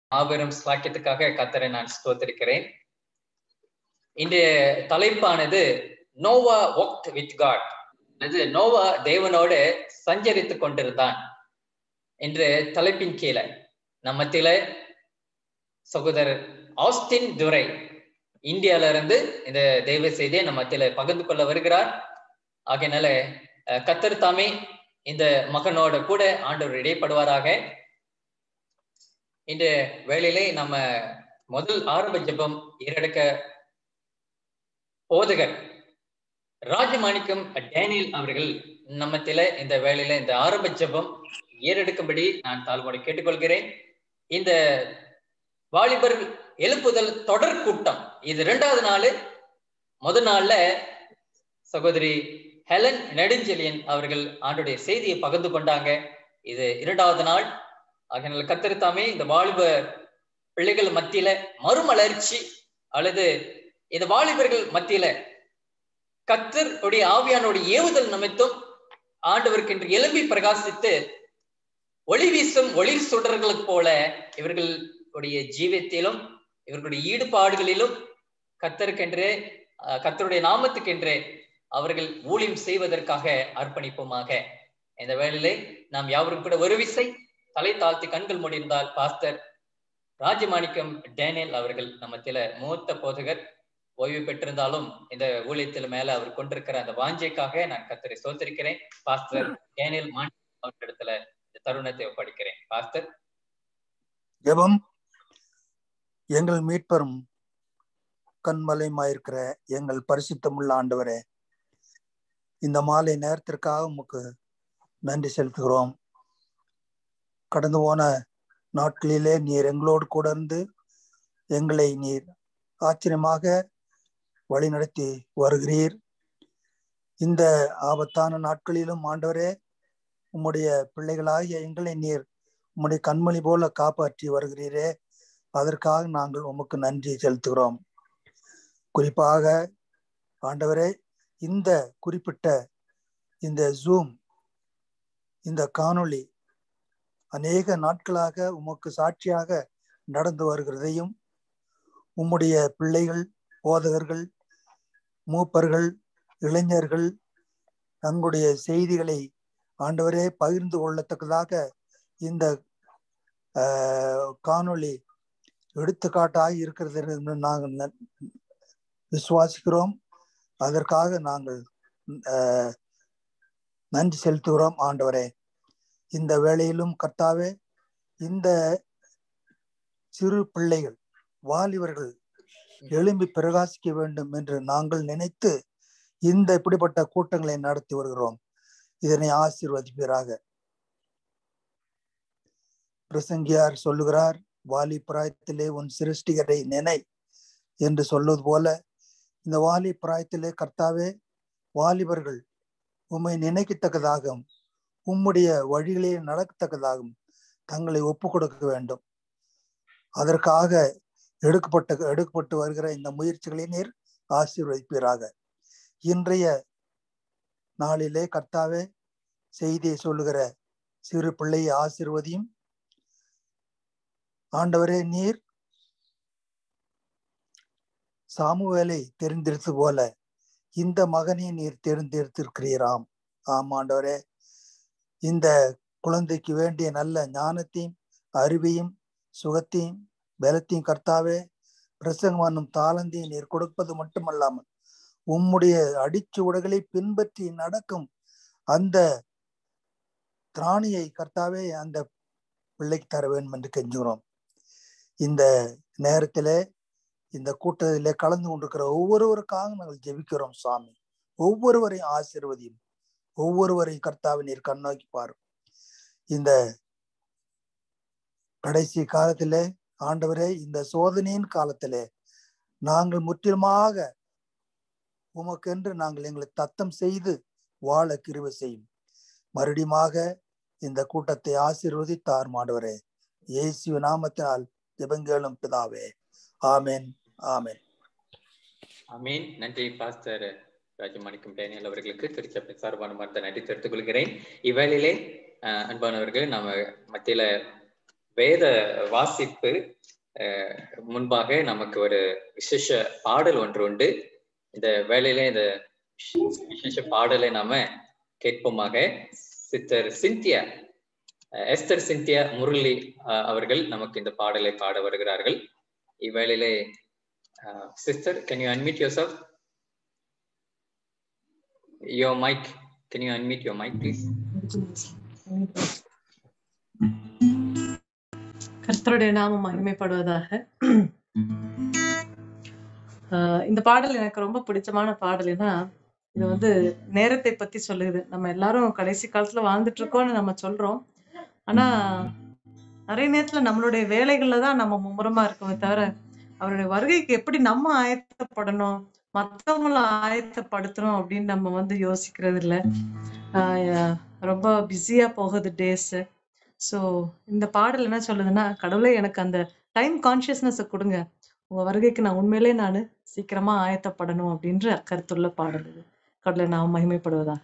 மாபெரும் ஸ்லாக்கியத்துக்காக கத்தரை நான் ஸ்தோத்திருக்கிறேன் இன்றைய தலைப்பானது நோவா ஒக்ட் வித் காட் அது நோவா தேவனோடு சஞ்சரித்து கொண்டிருந்தான் என்று தலைப்பின் கீழே நம்மத்தில சகோதரர் ஆஸ்டின் துரை இந்தியால இருந்து இந்த தெய்வ செய்தியை நம்ம மத்தியில பகிர்ந்து கொள்ள வருகிறார் ஆகையினால கத்தர் தாமே இந்த மகனோட கூட ஆண்டவர் இடைப்படுவாராக இந்த வேளையிலே நம்ம முதல் ஆரம்ப ஜபம் ஏறெடுக்க போதகர் ராஜமாணிக்கம் டேனியல் அவர்கள் நம்மத்தில இந்த வேளையில இந்த ஆரம்ப ஜபம் ஏறெடுக்கும்படி நான் தாழ்வோடு கேட்டுக்கொள்கிறேன் இந்த வாலிபர் எழுப்புதல் தொடர் கூட்டம் இது இரண்டாவது நாள் முதல் நாள்ல சகோதரி ஹெலன் நெடுஞ்செலியன் அவர்கள் ஆண்டுடைய செய்தியை பகிர்ந்து கொண்டாங்க இது இரண்டாவது நாள் ஆகையினால கத்திருத்தாமே இந்த வாலிப பிள்ளைகள் மத்தியில மறுமலர்ச்சி அல்லது இந்த வாலிபர்கள் மத்தியில கத்தர் உடைய ஆவியானுடைய ஏவுதல் நிமித்தம் ஆண்டவருக்கு என்று எலும்பி பிரகாசித்து ஒளி வீசும் ஒளிர் சுடர்களுக்கு போல இவர்களுடைய ஜீவியத்திலும் இவர்களுடைய ஈடுபாடுகளிலும் கத்தருக்கென்றே கத்தருடைய நாமத்துக்கென்றே அவர்கள் ஊழியம் செய்வதற்காக அர்ப்பணிப்போமாக இந்த வேளையிலே நாம் யாவரும் கூட ஒரு விசை தலை தாழ்த்தி கண்கள் முடிந்தால் பாஸ்டர் ராஜமாணிக்கம் டேனியல் அவர்கள் நம்மத்தில மூத்த போதகர் ஓய்வு பெற்றிருந்தாலும் இந்த ஊழியத்தில் மேல அவர் கொண்டிருக்கிற அந்த வாஞ்சைக்காக நான் கத்தரை சோத்திருக்கிறேன் பாஸ்டர் டேனியல் மாணி அவர்களிடத்துல இந்த தருணத்தை ஒப்படைக்கிறேன் பாஸ்டர் ஜெபம் எங்கள் மீட்பரும் கண்மலையுமாயிருக்கிற எங்கள் பரிசுத்தமுள்ள ஆண்டவரே இந்த மாலை நேரத்திற்காக உமக்கு நன்றி செலுத்துகிறோம் கடந்து போன நாட்களிலே நீர் எங்களோடு கூட இருந்து எங்களை நீர் ஆச்சரியமாக வழிநடத்தி வருகிறீர் இந்த ஆபத்தான நாட்களிலும் ஆண்டவரே உம்முடைய பிள்ளைகளாகிய எங்களை நீர் உம்முடைய கண்மணி போல காப்பாற்றி வருகிறீரே அதற்காக நாங்கள் உமக்கு நன்றி செலுத்துகிறோம் குறிப்பாக ஆண்டவரே இந்த குறிப்பிட்ட இந்த ஜூம் இந்த காணொளி அநேக நாட்களாக உமக்கு சாட்சியாக நடந்து வருகிறதையும் உம்முடைய பிள்ளைகள் போதகர்கள் மூப்பர்கள் இளைஞர்கள் தங்களுடைய செய்திகளை ஆண்டவரே பகிர்ந்து கொள்ளத்தக்கதாக இந்த காணொளி எடுத்துக்காட்டாக இருக்கிறது என்று நாங்கள் விசுவாசிக்கிறோம் அதற்காக நாங்கள் நன்றி செலுத்துகிறோம் ஆண்டவரே இந்த வேளையிலும் கர்த்தாவே இந்த சிறு பிள்ளைகள் வாலிபர்கள் எழும்பி பிரகாசிக்க வேண்டும் என்று நாங்கள் நினைத்து இந்த இப்படிப்பட்ட கூட்டங்களை நடத்தி வருகிறோம் இதனை ஆசீர்வதிப்பீராக பிரசங்கியார் சொல்லுகிறார் வாலி பிராயத்திலே உன் சிருஷ்டிகரை நினை என்று சொல்வது போல இந்த வாலி பிராயத்திலே கர்த்தாவே வாலிபர்கள் உம்மை நினைக்கத்தக்கதாகவும் உம்முடைய வழிகளே நடக்கத்தக்கதாகவும் தங்களை ஒப்பு கொடுக்க வேண்டும் அதற்காக எடுக்கப்பட்ட எடுக்கப்பட்டு வருகிற இந்த முயற்சிகளை நீர் ஆசீர்வதிப்பீராக இன்றைய நாளிலே கர்த்தாவே செய்தியை சொல்லுகிற சிறு பிள்ளையை ஆசிர்வதியும் ஆண்டவரே நீர் சாமுவேலை தெரிந்தெடுத்து போல இந்த மகனை நீர் தெரிந்தெடுத்திருக்கிறீராம் ஆம் ஆண்டவரே இந்த குழந்தைக்கு வேண்டிய நல்ல ஞானத்தையும் அறிவையும் சுகத்தையும் பலத்தையும் கர்த்தாவே பிரசங்கம் என்னும் தாளந்தையும் நீர் கொடுப்பது மட்டுமல்லாமல் உம்முடைய அடிச்சுவடுகளை பின்பற்றி நடக்கும் அந்த திராணியை கர்த்தாவே அந்த பிள்ளைக்கு தர வேண்டும் என்று கெஞ்சுகிறோம் இந்த நேரத்திலே இந்த கூட்டத்திலே கலந்து கொண்டிருக்கிற ஒவ்வொருவருக்காக நாங்கள் ஜெபிக்கிறோம் சுவாமி ஒவ்வொருவரையும் ஆசிர்வதியும் ஒவ்வொருவரையும் கர்த்தாவை நீர் கண்ணோக்கி பாரும் இந்த கடைசி காலத்திலே ஆண்டவரே இந்த சோதனையின் காலத்திலே நாங்கள் முற்றிலுமாக உமக்கென்று நாங்கள் எங்களை தத்தம் செய்து வாழ கிருவை செய்யும் மறுபடியுமாக இந்த கூட்டத்தை ஆசீர்வதித்தார் மாண்டவரே இயேசு நாமத்தினால் ஜெபங்கேளும் பிதாவே ஆமேன் ஆமேன் அமீன் நன்றி பாஸ்டர் ராஜமாணிக்கம் டேனியல் அவர்களுக்கு திருச்சபை சார்பான மருந்த நன்றி தெரிவித்துக் கொள்கிறேன் இவ்வேளையிலே அன்பானவர்கள் நம்ம மத்தியில வேத வாசிப்பு முன்பாக நமக்கு ஒரு விசேஷ பாடல் ஒன்று உண்டு இந்த வேலையில இந்த விசேஷ பாடலை நாம கேட்போமாக சித்தர் சிந்தியா எஸ்தர் சிந்தியா முரளி அவர்கள் நமக்கு இந்த பாடலை பாட வருகிறார்கள் இவ்வேளையிலே sister can you unmute yourself your mic can you unmute your mic please கர்த்தருடைய நாமம் மகிமைப்படுவதாக இந்த பாடல் எனக்கு ரொம்ப பிடிச்சமான பாடல் ஏன்னா இது வந்து நேரத்தை பத்தி சொல்லுது நம்ம எல்லாரும் கடைசி காலத்துல வாழ்ந்துட்டு இருக்கோம்னு நம்ம சொல்றோம் ஆனா நிறைய நேரத்துல நம்மளுடைய வேலைகள்ல தான் நம்ம மும்முரமா இருக்கோமே தவிர அவருடைய வருகைக்கு எப்படி நம்ம ஆயத்தப்படணும் மத்தவங்கள ஆயத்தப்படுத்தணும் அப்படின்னு நம்ம வந்து யோசிக்கிறது இல்ல ஆஹ் ரொம்ப பிஸியா போகுது டேஸ் ஸோ இந்த பாடல் என்ன சொல்லுதுன்னா கடவுளே எனக்கு அந்த டைம் கான்சியஸ்னஸ் கொடுங்க உங்க வருகைக்கு நான் உண்மையிலே நான் சீக்கிரமா ஆயத்தப்படணும் அப்படின்ற கருத்துள்ள பாடல் இது கடவுளை நான் மகிமைப்படுவதாக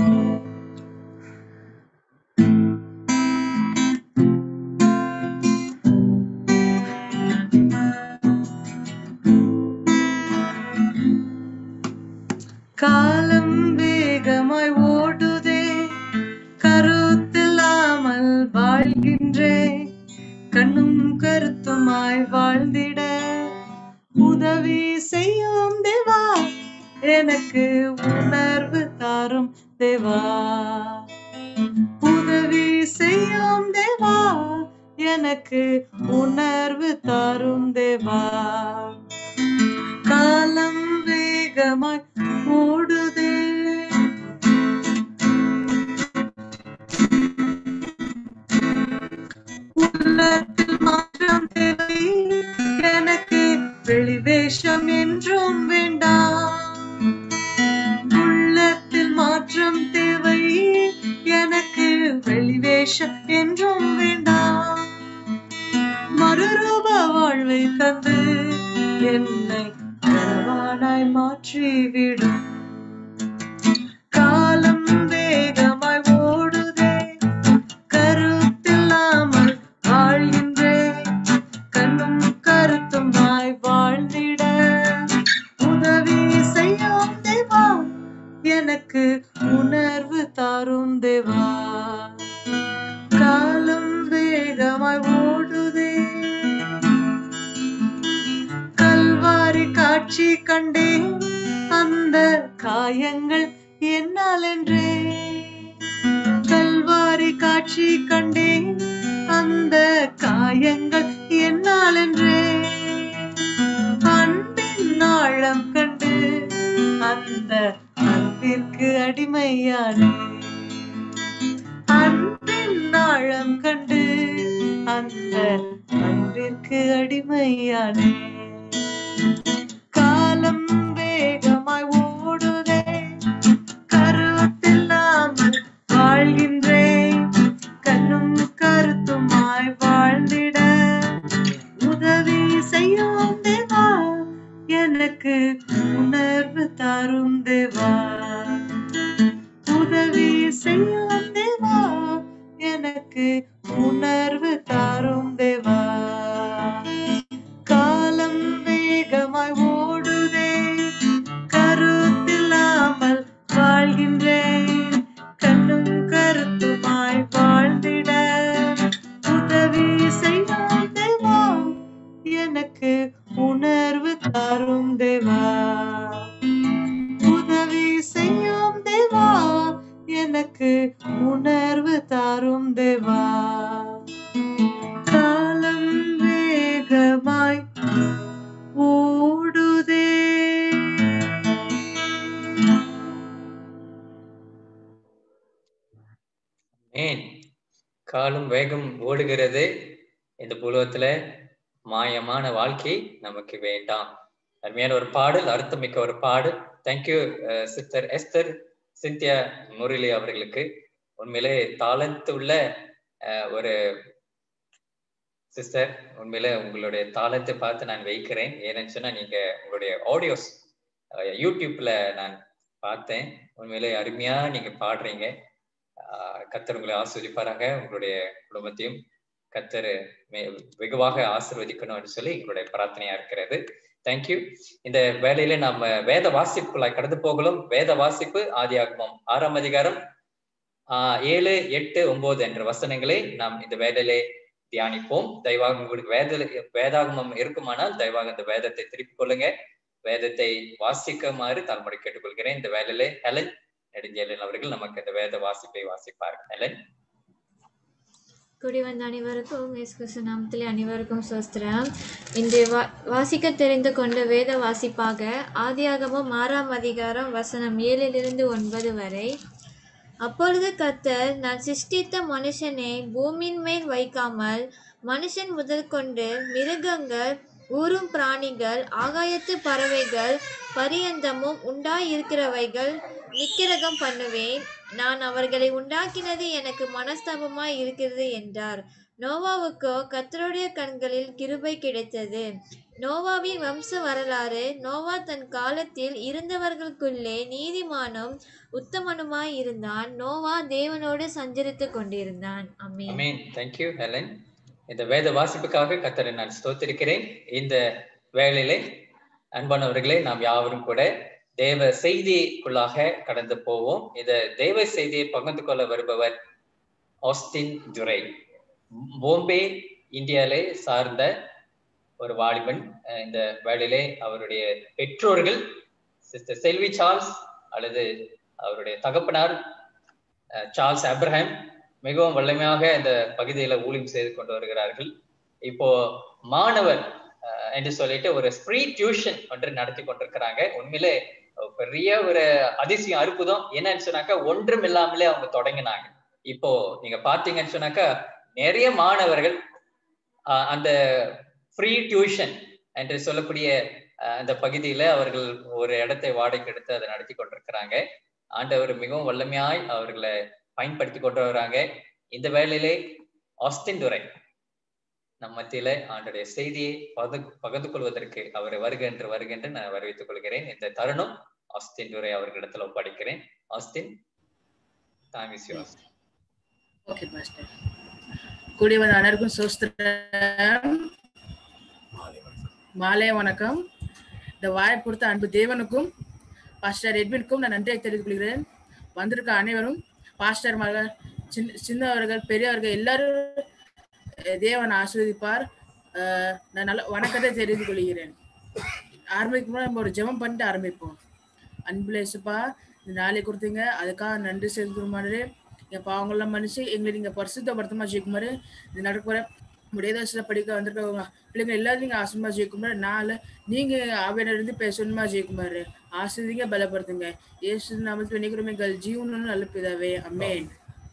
காலம் வேகமாய் ஓடுதே கருத்தில்லாமல் வாழ்கின்றேன் கண்ணும் கருத்துமாய் வாழ்ந்திட உதவி செய்யும் தேவா எனக்கு உணர்வு தாரும் தேவா உதவி செய்யும் தேவா எனக்கு உணர்வு தாரும் தேவா காலம் வேகமாய் ஓடுதே உள்ளத்தில் மாற்றம் தேவை எனக்கு வெளிவேஷம் என்றும் வேண்டாம் உள்ளத்தில் மாற்றம் தேவை எனக்கு வெளிவேஷம் என்றும் வேண்டாம் மறுரூப வாழ்வை தந்து என்னை கரவானாய் மாற்றிவிடும் காலம் வேகமாய் ஓடுதே கருத்தில்லாமல் வாழ்கின்றேன் கண்ணும் கருத்துமாய் வாழ்ந்திட உதவி செய்யும் தேவா எனக்கு உணர்வு தாரும் தேவா காலம் வேகமாய் ஓடுதே கல்வாரி காட்சி கண்டேன் அந்த காயங்கள் என்னால் என்றே கல்வாரி காட்சி கண்டேன் அந்த காயங்கள் என்னால் என்றே அன்பின் ஆழம் கண்டு அந்த அன்பிற்கு அடிமையானே அன்பின் ஆழம் கண்டு அந்த அன்பிற்கு அடிமையானே காலம் வேகமாய் ஓடுதே கருவத்தில்லாமல் வாழ்கின்றேன் கண்ணும் கருத்துமாய் வாழ்ந்திட உதவி செய்யும் தேவா எனக்கு உணர்வு தாரும் தேவா உதவி செய்யும் தேவா எனக்கு உணர்வு தாரும் தேவா காலம் வேகமாய் ஓடுதே கருத்தில்லாமல் வாழ்கின்றேன் கண்ணும் கருத்துமாய் வாழ்ந்திட உதவி செய்யும் தேவா எனக்கு உணர்வு தாரும் தேவா உதவி செய்யும் தேவா எனக்கு உணர்வு தாரும் தேவா காலம் வேகமாய் ஓடுதே ஏன் காலம் வேகம் ஓடுகிறது இந்த புலவத்துல மாயமான வாழ்க்கை நமக்கு வேண்டாம் அருமையான ஒரு பாடல் அர்த்தமிக்க ஒரு பாடல் thank you sister Esther Cynthia Murali அவர்களுக்கு உண்மையிலே தாளந்து உள்ள ஒரு சிஸ்டர் உண்மையில உங்களுடைய தாளத்தை பார்த்து நான் வைக்கிறேன் ஏன்னு சொன்னா நீங்க உங்களுடைய ஆடியோஸ் யூடியூப்ல நான் பார்த்தேன் உண்மையிலே அருமையா நீங்க பாடுறீங்க கத்தர் உங்களை ஆஸ்வதிப்பாராங்க உங்களுடைய குடும்பத்தையும் கத்தர் வெகுவாக ஆசிர்வதிக்கணும்னு சொல்லி எங்களுடைய பிரார்த்தனையா இருக்கிறது தேங்க்யூ இந்த வேலையில நாம வேத வாசிப்புக்குள்ளாய் கடந்து போகலும் வேத வாசிப்பு ஆதியாகமம் ஆறாம் அதிகாரம் ஆஹ் ஏழு எட்டு ஒன்பது என்ற வசனங்களை நாம் இந்த வேலையிலே தியானிப்போம் தயவாக உங்களுக்கு வேத வேதாகமம் இருக்குமானால் தயவாக இந்த வேதத்தை திருப்பிக் கொள்ளுங்க வேதத்தை வாசிக்குமாறு தலைமுறை கேட்டுக்கொள்கிறேன் இந்த வேலையிலே ஹெலன் நெடுஞ்செயலன் அவர்கள் நமக்கு இந்த வேத வாசிப்பை வாசிப்பார்கள் ஹெலன் கூடி வந்த அனைவருக்கும் இயேசு கிறிஸ்து நாமத்திலே அனைவருக்கும் சோஸ்திரம் இன்று வா வாசிக்க தெரிந்து கொண்ட வேத வாசிப்பாக ஆதியாகமம் ஆறாம் அதிகாரம் வசனம் ஏழிலிருந்து ஒன்பது வரை அப்பொழுது கர்த்தர் நான் சிருஷ்டித்த மனுஷனை பூமியின் மேல் வைக்காமல் மனுஷன் முதல் கொண்டு மிருகங்கள் ஊரும் பிராணிகள் ஆகாயத்து பறவைகள் பரியந்தமும் உண்டாயிருக்கிறவைகள் நிக்கிரகம் பண்ணுவேன் நான் அவர்களை உண்டாக்கினது எனக்கு மனஸ்தாபமாய் இருக்கிறது என்றார் நோவாவுக்கோ கர்த்தருடைய கண்களில் கிருபை கிடைத்தது நோவாவின் வம்ச வரலாறு நோவா தன் காலத்தில் இருந்தவர்களுக்குள்ளே நீதிமானும் உத்தமனுமாய் இருந்தான் நோவா தேவனோடு சஞ்சரித்து கொண்டிருந்தான் அமீன் அமீன் தேங்க்யூ ஹெலன் இந்த வேத வாசிப்புக்காக கத்தரை நான் ஸ்தோத்திருக்கிறேன் இந்த வேளையிலே அன்பானவர்களே நாம் யாவரும் கூட தேவ செய்திக்குள்ளாக கடந்து போவோம் இந்த தேவ செய்தியை பகிர்ந்து கொள்ள வருபவர் ஆஸ்டின் ஜுரை பாம்பே இந்தியாவிலே சார்ந்த ஒரு வாலிபன் இந்த வேளையிலே அவருடைய பெற்றோர்கள் சிஸ்டர் செல்வி சார்ல்ஸ் அல்லது அவருடைய தகப்பனார் சார்ல்ஸ் அப்ரஹாம் மிகவும் வல்லமையாக இந்த பகுதியில ஊழியம் செய்து கொண்டு வருகிறார்கள் இப்போ மாணவர் என்று சொல்லிட்டு ஒரு ஃப்ரீ டியூஷன் ஒன்று நடத்தி கொண்டிருக்கிறாங்க உண்மையிலே பெரிய ஒரு அதிசயம் அற்புதம் என்னன்னு சொன்னாக்கா ஒன்றும் இல்லாமலே அவங்க தொடங்கினாங்க இப்போ நீங்க பாத்தீங்கன்னு சொன்னாக்கா நிறைய மாணவர்கள் அந்த ஃப்ரீ டியூஷன் என்று சொல்லக்கூடிய அந்த பகுதியில அவர்கள் ஒரு இடத்தை வாடகைக்கு எடுத்து அதை நடத்தி கொண்டிருக்கிறாங்க ஆண்டவர் மிகவும் வல்லமையாய் அவர்களை பயன்படுத்தி கொண்டு வராங்க இந்த வேளையிலே ஆஸ்டின் துறை நம் மத்தியில ஆண்டுடைய செய்தியை பகு பகிர்ந்து கொள்வதற்கு அவரை வருகின்ற வருகின்ற நான் வரவேற்றுக் கொள்கிறேன் இந்த தருணம் ஆஸ்டின் துரை அவர்களிடத்துல ஒப்படைக்கிறேன் Austin time is yours okay pastor கூடியவன் அனைவருக்கும் சோஸ்திரம் மாலை வணக்கம் இந்த வாய் பொறுத்த அன்பு தேவனுக்கும் பாஸ்டர் எட்வினுக்கும் நான் நன்றியை தெரிவித்துக் கொள்கிறேன் வந்திருக்க அனைவரும் பாஸ்டர் மகள் சின்ன சின்னவர்கள் பெரியவர்கள் எல்லாரும் தேவன் ஆஸ்வதிப்பார் நான் நல்ல வணக்கத்தை தெரிந்து கொள்கிறேன் ஆரம்பிக்கும் நம்ம ஒரு ஜெபம் பண்ணிட்டு ஆரம்பிப்போம் அன்புலேசுப்பா இந்த நாளை கொடுத்தீங்க அதுக்காக நன்றி செலுத்துமாறு என் பாவங்கள்லாம் மனுஷன் எங்களை நீங்க பரிசுத்தப்படுத்தமா ஜெயிக்குமாறு இது நடக்கிற முடியாத படிக்க வந்திருக்க பிள்ளைங்க எல்லாரும் நீங்க ஆசனமா ஜெயிக்குமாறு நாலு நீங்க ஆவியில இருந்து பேசணுமா ஜெயிக்குமாறு ஆசிரியங்க பலப்படுத்துங்க ஏசு நாமத்தில் நினைக்கிறோம் எங்கள் ஜீவனும் நல்ல பிதாவே அம்மேன்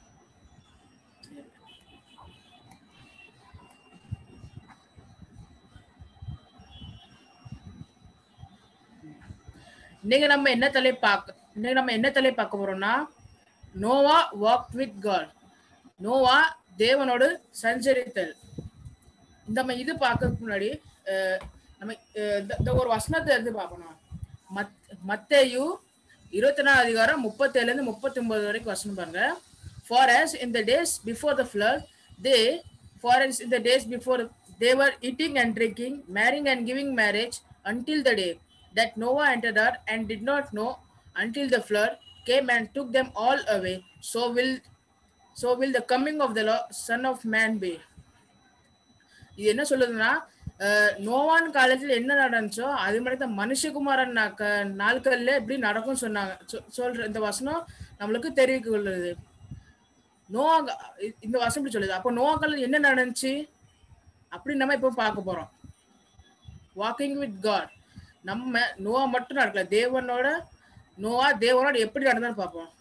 இன்னைக்கு நம்ம என்ன தலை பார்க்க இன்னைக்கு நம்ம என்ன தலை பார்க்க போறோம்னா Noah walk with God Noah தேவனோடு சஞ்சரித்தல் இந்த இது பார்க்கறதுக்கு முன்னாடி நம்ம இந்த ஒரு வசனத்தை இருந்து பார்க்கணும் மத் மத்தேயு இருபத்தி நாலு அதிகாரம் முப்பத்தேழுல இருந்து முப்பத்தி ஒன்பது வரைக்கும் வசனம் பாருங்க for as in the days before the flood they for as in the days before they were eating and drinking marrying and giving marriage until the day that Noah entered her and did not know until the flood came and took them all away. So will so will the coming of the Lord, Son of Man be. இது என்ன சொல்லுதுன்னா நோவான் காலத்தில் என்ன நடந்துச்சோ அது மாதிரி தான் மனுஷகுமாரன் நாட்கள்ல எப்படி நடக்கும் சொன்னாங்க சொல்ற இந்த வசனம் நம்மளுக்கு தெரிவிக்க கொள்ளுது நோவா இந்த வசனம் இப்படி சொல்லுது அப்போ நோவா காலத்தில் என்ன நடந்துச்சு அப்படி நம்ம இப்போ பார்க்க போறோம் வாக்கிங் வித் காட் நம்ம நோவா மட்டும் நடக்கல தேவனோட நோவா தேவனோட எப்படி நடந்தான்னு பார்ப்போம்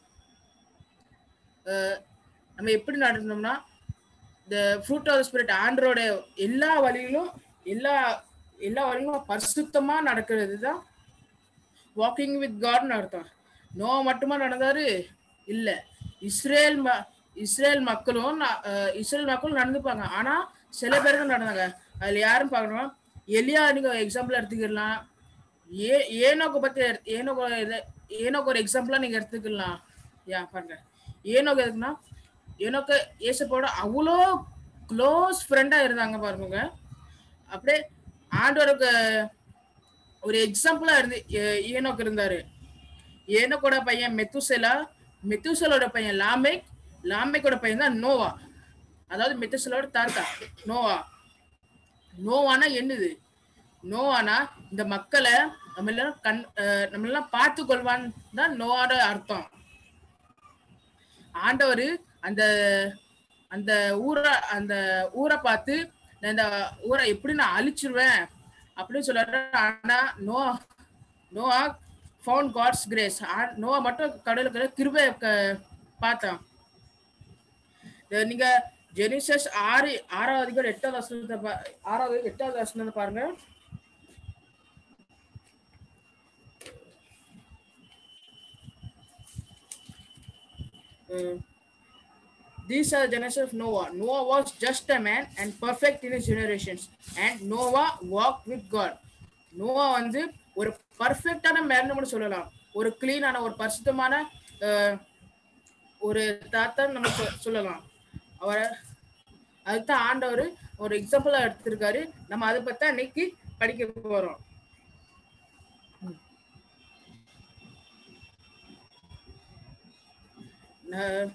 நம்ம எப்படி நடந்தோம்னா இந்த ஃப்ரூட் ஆஃப் ஸ்பிரிட் ஆண்டரோட எல்லா வழியிலும் எல்லா எல்லா வழியும் பரிசுத்தமா நடக்கிறது தான் வாக்கிங் வித் காட்னு அர்த்தம் நோவா மட்டுமா நடந்தாரு இல்ல இஸ்ரேல் இஸ்ரேல் மக்களும் இஸ்ரேல் மக்களும் நடந்துப்பாங்க ஆனா சில பேர் தான் நடந்தாங்க அதுல யாரும் பார்க்கணும் எலியா நீங்க எக்ஸாம்பிள் எடுத்துக்கலாம் ஏ ஏனோக்கு பத்தி ஏனோக்கு ஏனோக்கு ஒரு எக்ஸாம்பிளா நீங்க எடுத்துக்கலாம் யா பாருங்க ஏனோக்கு எதுக்குன்னா ஏனோக்கு ஏசப்போட அவ்வளோ க்ளோஸ் ஃப்ரெண்டா இருந்தாங்க பாருங்க அப்படியே ஆண்டவருக்கு ஒரு எக்ஸாம்பிளா இருந்து ஏ- ஏனோக்கு இருந்தாரு ஏனோக்கோட பையன் மெத்துசெலா மெத்துசலோட பையன் லாமேக் லாமேக்கோட பையன் தான் நோவா அதாவது மெத்துசலோட தாத்தா நோவா நோவானா என்னது நோவானா இந்த மக்களை நம்ம எல்லாம் கண் அஹ் நம்ம எல்லாம் பார்த்து கொள்வான்னு தான் நோவோட அர்த்தம் ஆண்டவர் அந்த அந்த ஊரை அந்த ஊரை பார்த்து நான் இந்த ஊரை எப்படி நான் அழிச்சிருவேன் அப்படின்னு சொல்றாரு ஆனா no Noah found God's grace Noah மட்டும் கடலுக்கு கிருபை க- பார்த்தான் இது நீங்க ஜெனிசஸ் ஆறு ஆறாவது அதிகாரம் எட்டாவது வசனத்தை பா- ஆறாவது எட்டாவது வசனத்தை பாருங்க Uh, these are the genesis of Noah. Noah was just a man and perfect in his generations. And Noah walked with God. Noah வந்து ஒரு பர்ஃபெக்டான மேன் கூட சொல்லலாம் ஒரு கிளீனான ஒரு பரிசுத்தமான அஹ், ஒரு தாத்தா நம்ம சொ- சொல்லலாம் அவரை அதுதான் ஆண்டவர் ஒரு எக்ஸாம்பிளா எடுத்திருக்காரு நம்ம அதை பத்தி தான் இன்னைக்கு படிக்க போறோம் ந-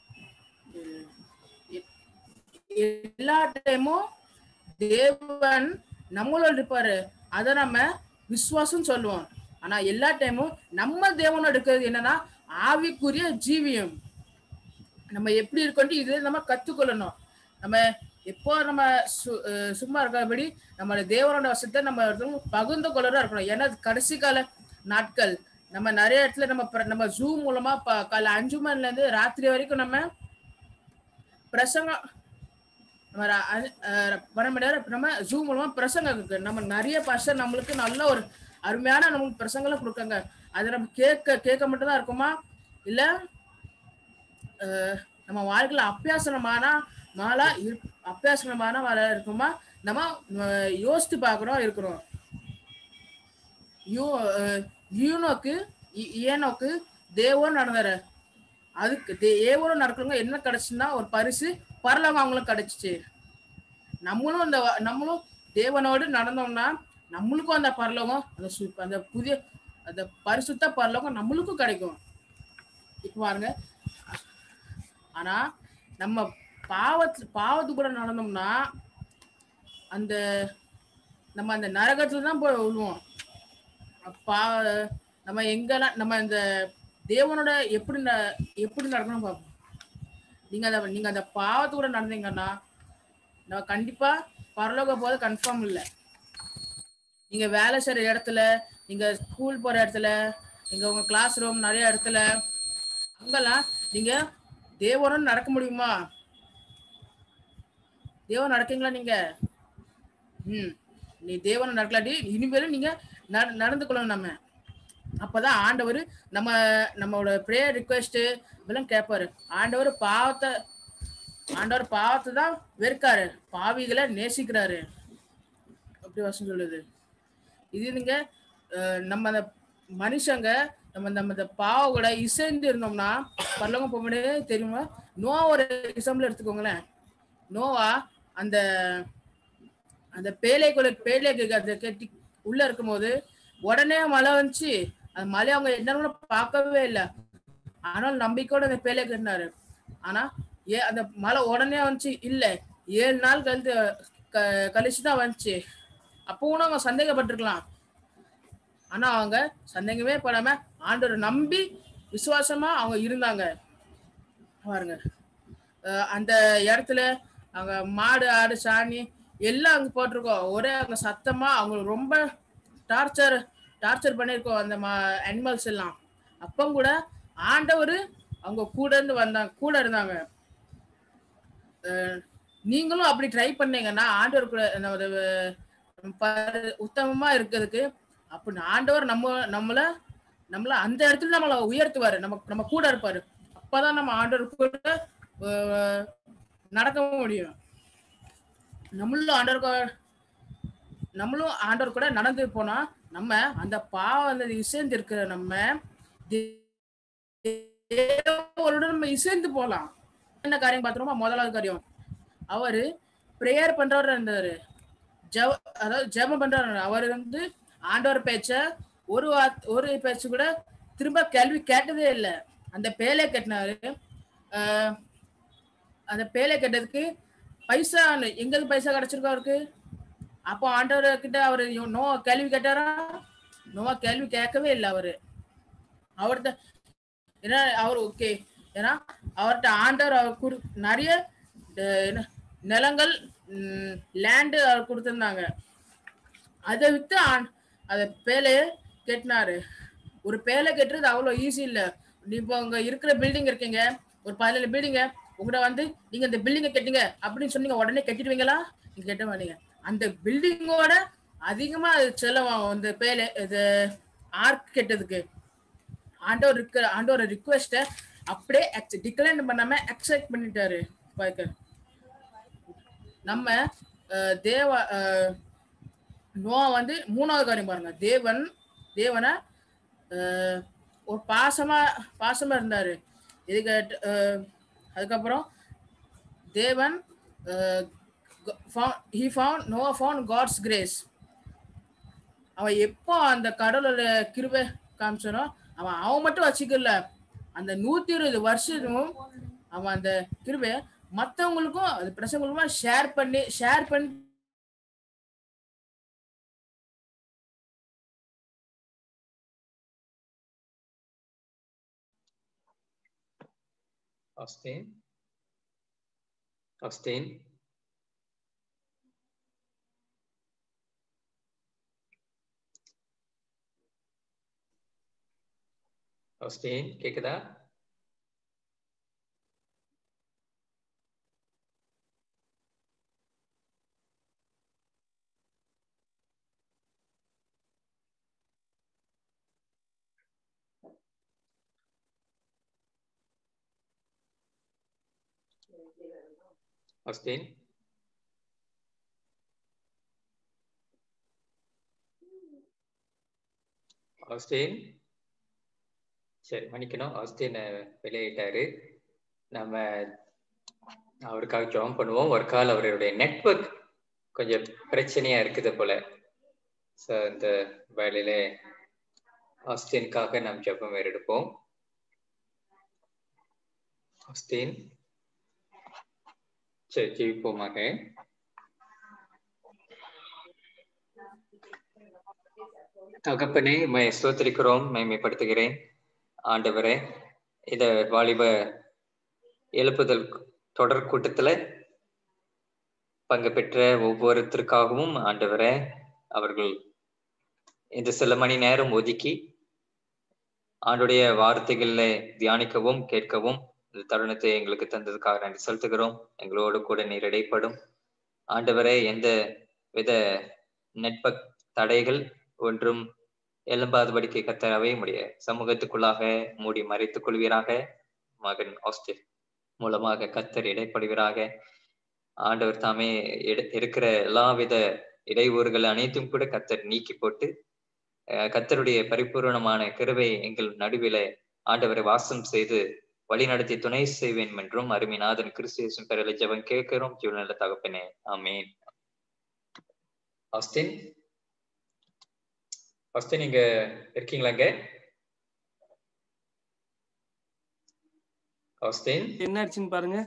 எ- எல்லா டைமும் தேவன் நம்மளோட இருப்பாரு அத நம்ம விசுவாசம் சொல்லுவோம் ஆனா எல்லா டைமும் நம்ம தேவனோட இருக்கிறது என்னன்னா ஆவிக்குரிய ஜீவியம் நம்ம எப்படி இருக்கோன்ட்டு இது நம்ம கத்துக்கொள்ளணும் நம்ம எப்போ நம்ம சு- அஹ் சும்மா இருக்கிறபடி நம்ம தேவனோட வசத்தை நம்ம ஒருத்தவங்க பகிர்ந்து கொள்ளறதா இருக்கணும் ஏன்னா அது கடைசி கால நாட்கள் நம்ம நிறைய இடத்துல நம்ம பிர- நம்ம ஜூம் மூலமா ப- காலை அஞ்சு மணில இருந்து ராத்திரி வரைக்கும் நம்ம பிரசங்கம் நம்ம ர- அ- அஹ் பன்னெண்டு மணி நேரம் நம்ம ஜூம் மூலமா பிரசங்கம் இருக்கு நம்ம நிறைய பர்சன் நம்மளுக்கு நல்ல ஒரு அருமையான நம்மளுக்கு பிரசங்கெல்லாம் கொடுக்காங்க அதை நம்ம கேட்க கேட்க மட்டும் தான் இருக்குமா இல்ல அஹ் நம்ம வாழ்க்கையில அப்பியாசனமான மாலா இரு- அப்பியாசனமான வர இருக்குமா நம்ம அஹ், யோசித்து பார்க்கணும் இருக்கிறோம் யூ அஹ், யூனோக்கு இ- ஏனோக்கு தேவன் நடந்தாரு அதுக்கு தே- ஏவரும் நடக்கிறவங்க என்ன கிடைச்சுன்னா ஒரு பரிசு பரலோகம் அவங்களுக்கு கிடைச்சிச்சு நம்மளும் அந்த வ- நம்மளும் தேவனோடு நடந்தோம்னா நம்மளுக்கும் அந்த பரலோகம் அந்த சு- அந்த புதிய அந்த பரிசுத்த பரலோகம் நம்மளுக்கும் கிடைக்கும் இப்ப பாருங்க ஆனா நம்ம பாவத்து பாவத்து கூட நடந்தோம்னா அந்த நம்ம அந்த நரகத்துல தான் போய் விழுவோம் பா நம்ம எங்கெல்லாம் நம்ம இந்த தேவனோட எப்படி ந- எப்படி நடக்கணும் பார்ப்போம் நீங்க அந்த நீங்க அந்த பாவத்து கூட நடந்தீங்கன்னா நான் கண்டிப்பா பரலோக போது கன்ஃபார்ம் இல்லை நீங்க வேலை செய்யற இடத்துல நீங்க ஸ்கூல் போற இடத்துல நீங்க உங்க கிளாஸ் ரூம் நிறைய இடத்துல அங்கெல்லாம் நீங்க தேவனும் நடக்க முடியுமா தேவன் நடக்கீங்களா நீங்க ம் நீ தேவனை நடக்கலாட்டி இனிமேலும் நீங்க நட- நடந்து கொள்ளணும் நம்ம அப்பதான் ஆண்டவர் நம்ம நம்மளோட ப்ரேயர் ரிக்வெஸ்ட் இதெல்லாம் கேட்பாரு ஆண்டவர் பாவத்தை ஆண்டவர் பாவத்தை தான் வெறுக்காரு பாவிகளை நேசிக்கிறாரு அப்படி வசனம் சொல்லுது இது நீங்க அஹ், நம்ம அந்த மனுஷங்க நம்ம நம்ம இந்த பாவ கூட இசைந்து இருந்தோம்னா பரலோகம் போக முடியாது தெரியுமா நோவா ஒரு எக்ஸாம்பிள் எடுத்துக்கோங்களேன் நோவா அந்த அந்த பேழைக்குள்ள பேழைக்கு அந்த கட்டி உள்ள இருக்கும்போது உடனே மழை வந்துச்சு அந்த மழை அவங்க என்னன்னு பார்க்கவே இல்லை ஆனால் நம்பிக்கையோட அந்த பேழை கட்டினாரு ஆனா ஏ அந்த மழை உடனே வந்துச்சு இல்ல ஏழு நாள் கழித்து க- கழிச்சு தான் வந்துச்சு அப்போ கூட அவங்க சந்தேகப்பட்டிருக்கலாம் ஆனா அவங்க சந்தேகமே படாம ஆண்டவரை நம்பி விசுவாசமா அவங்க இருந்தாங்க பாருங்க அஹ் அந்த இடத்துல அங்க மாடு ஆடு சாணி எல்லாம் அங்க போட்டிருக்கோம் ஒரே அங்க சத்தமா அவங்களுக்கு ரொம்ப டார்ச்சர் டார்ச்சர் பண்ணியிருக்கோம் அந்த அனிமல்ஸ் எல்லாம் அப்போ கூட ஆண்டவர் அவங்க கூட இருந்து வந்தாங்க கூட இருந்தாங்க அஹ் நீங்களும் அப்படி ட்ரை பண்ணீங்கன்னா ஆண்டவர் கூட நம்ம ப- உத்தமமா இருக்கிறதுக்கு அப்ப ஆண்டவர் நம்ம நம்மள நம்மள அந்த இடத்துல நம்மள உயர்த்துவாரு நம்ம நம்ம கூட இருப்பாரு அப்பதான் நம்ம ஆண்டவர் கூட அஹ், நடக்க முடியும் நம்மளும் ஆண்டவர் கூட- நம்மளும் ஆண்டவர் கூட நடந்து போனா நம்ம அந்த பாவம் அந்த இசைந்து இருக்கிற நம்ம தேவனோட நம்ம இசைந்து போலாம் என்ன காரியம் பார்த்தோமா முதலாவது காரியம் அவரு ப்ரேயர் பண்றவரா இருந்தாரு ஜெப அதாவது ஜெபம் பண்றவர் அவர் வந்து ஆண்டவர் பேச்ச ஒரு வார்த் ஒரு பேச்சு கூட திரும்ப கேள்வி கேட்டதே இல்லை அந்த பேலை கட்டினாரு ஆஹ் அந்த பேலை கட்டதுக்கு பைசா எங்க இருந்து பைசா கிடைச்சிருக்கா அவருக்கு அப்போ ஆண்டவர் கிட்ட அவர் நோ கேள்வி கேட்டாரா நோவா கேள்வி கேட்கவே இல்லை அவரு அவர்கிட்ட ஏன்னா அவர் ஓகே ஏன்னா அவர்கிட்ட ஆண்டவர் அவர் குடு நிறைய அஹ், என்ன, நிலங்கள் லேண்டு அவர் கொடுத்துருந்தாங்க அதை வித்து ஆண்- அதை பேலைய கெட்டினாரு ஒரு பேலை கட்டுறது அவ்வளோ ஈஸி இல்லை இப்போ அங்க இருக்கிற பில்டிங் இருக்கீங்க ஒரு பதினேழு பில்டிங்க உங்கள்கிட்ட வந்து நீங்க இந்த பில்டிங்கை கட்டுங்க அப்படின்னு சொன்னீங்க உடனே கட்டிடுவீங்களா நீங்க கட்ட மாட்டீங்க அந்த பில்டிங்கோட அதிகமா அது செலவாகும் இந்த பேலை இது ஆர்க் கெட்டதுக்கு ஆண்டவர் இருக்க ஆண்டவர் ரிக்வெஸ்ட்டை அப்படியே டிக்ளைன் பண்ணாம அக்செப்ட் பண்ணிட்டாரு பாக்க நம்ம அஹ், தேவ அஹ், நோவா வந்து மூணாவது காரியம் பாருங்க தேவன் தேவனை அஹ், ஒரு பாசமா பாசமா இருந்தாரு இதுக்கு அஹ், அதுக்கப்புறம் தேவன் he found no found God's grace அவன் எப்போ அந்த கடலோட கிருபை காமிச்சானோ அவன் அவன் மட்டும் வச்சுக்கல அந்த நூத்தி இருபது வருஷமும் அவன் அந்த கிருபை மத்தவங்களுக்கும் அது பிரசங்களுக்கும் ஷேர் பண்ணி ஷேர் பண்ணி Austin. Austin. Austin, கேக்குதா Austin. ஆஸ்டின் சரி மன்னிக்கணும் ஆஸ்டின் வெளியிட்டாரு நம்ம அவருக்காக ஜாயின் பண்ணுவோம் ஒரு கால் அவருடைய நெட்வொர்க் கொஞ்சம் பிரச்சனையா இருக்குது போல ஸோ இந்த வேலையில ஆஸ்டினுக்காக நாம் ஜெபம் வேறு எடுப்போம் ஆஸ்டின் சரி ஜெயிப்போமாக தகப்பனே மை ஸ்தோத்திரிக்கிறோம் மேன்மைப்படுத்துகிறேன் ஆண்டவரே இத வாலிப எழுப்புதல் தொடர் கூட்டத்துல பங்கு பெற்ற ஒவ்வொருத்தருக்காகவும் ஆண்டவரே அவர்கள் இந்த சில மணி நேரம் ஒதுக்கி ஆண்டுடைய வார்த்தைகள்ல தியானிக்கவும் கேட்கவும் இந்த தருணத்தை எங்களுக்கு தந்ததுக்காக நன்றி செலுத்துகிறோம் எங்களோடு கூட நீர் இடைப்படும் ஆண்டவரே எந்த வித நெட்வொர்க் தடைகள் ஒன்றும் எழும்பாதபடிக்கு கத்தரவே முடிய சமூகத்துக்குள்ளாக மூடி மறைத்துக் கொள்வீராக மகன் ஆஸ்டின் மூலமாக கத்தர் இடைப்படுவீராக ஆண்டவர் தாமே எடு- இருக்கிற எல்லாவித இடையூறுகள் அனைத்தும் கூட கத்தர் நீக்கி போட்டு அஹ், கத்தருடைய பரிபூரணமான கிருபை எங்கள் நடுவில ஆண்டவரை வாசம் செய்து வழி நடத்தி துணை செய்வேன் என்றும் அருமைநாதன் கிறிஸ்தியேசும் பெறலை ஜெபம் கேட்கிறோம் ஜீவனல்ல தகப்பனே ஆமீன் ஆஸ்டின் ஃபர்ஸ்ட் நீங்க இருக்கீங்களாங்க ஆஸ்டின் என்ன ஆச்சுன்னு பாருங்க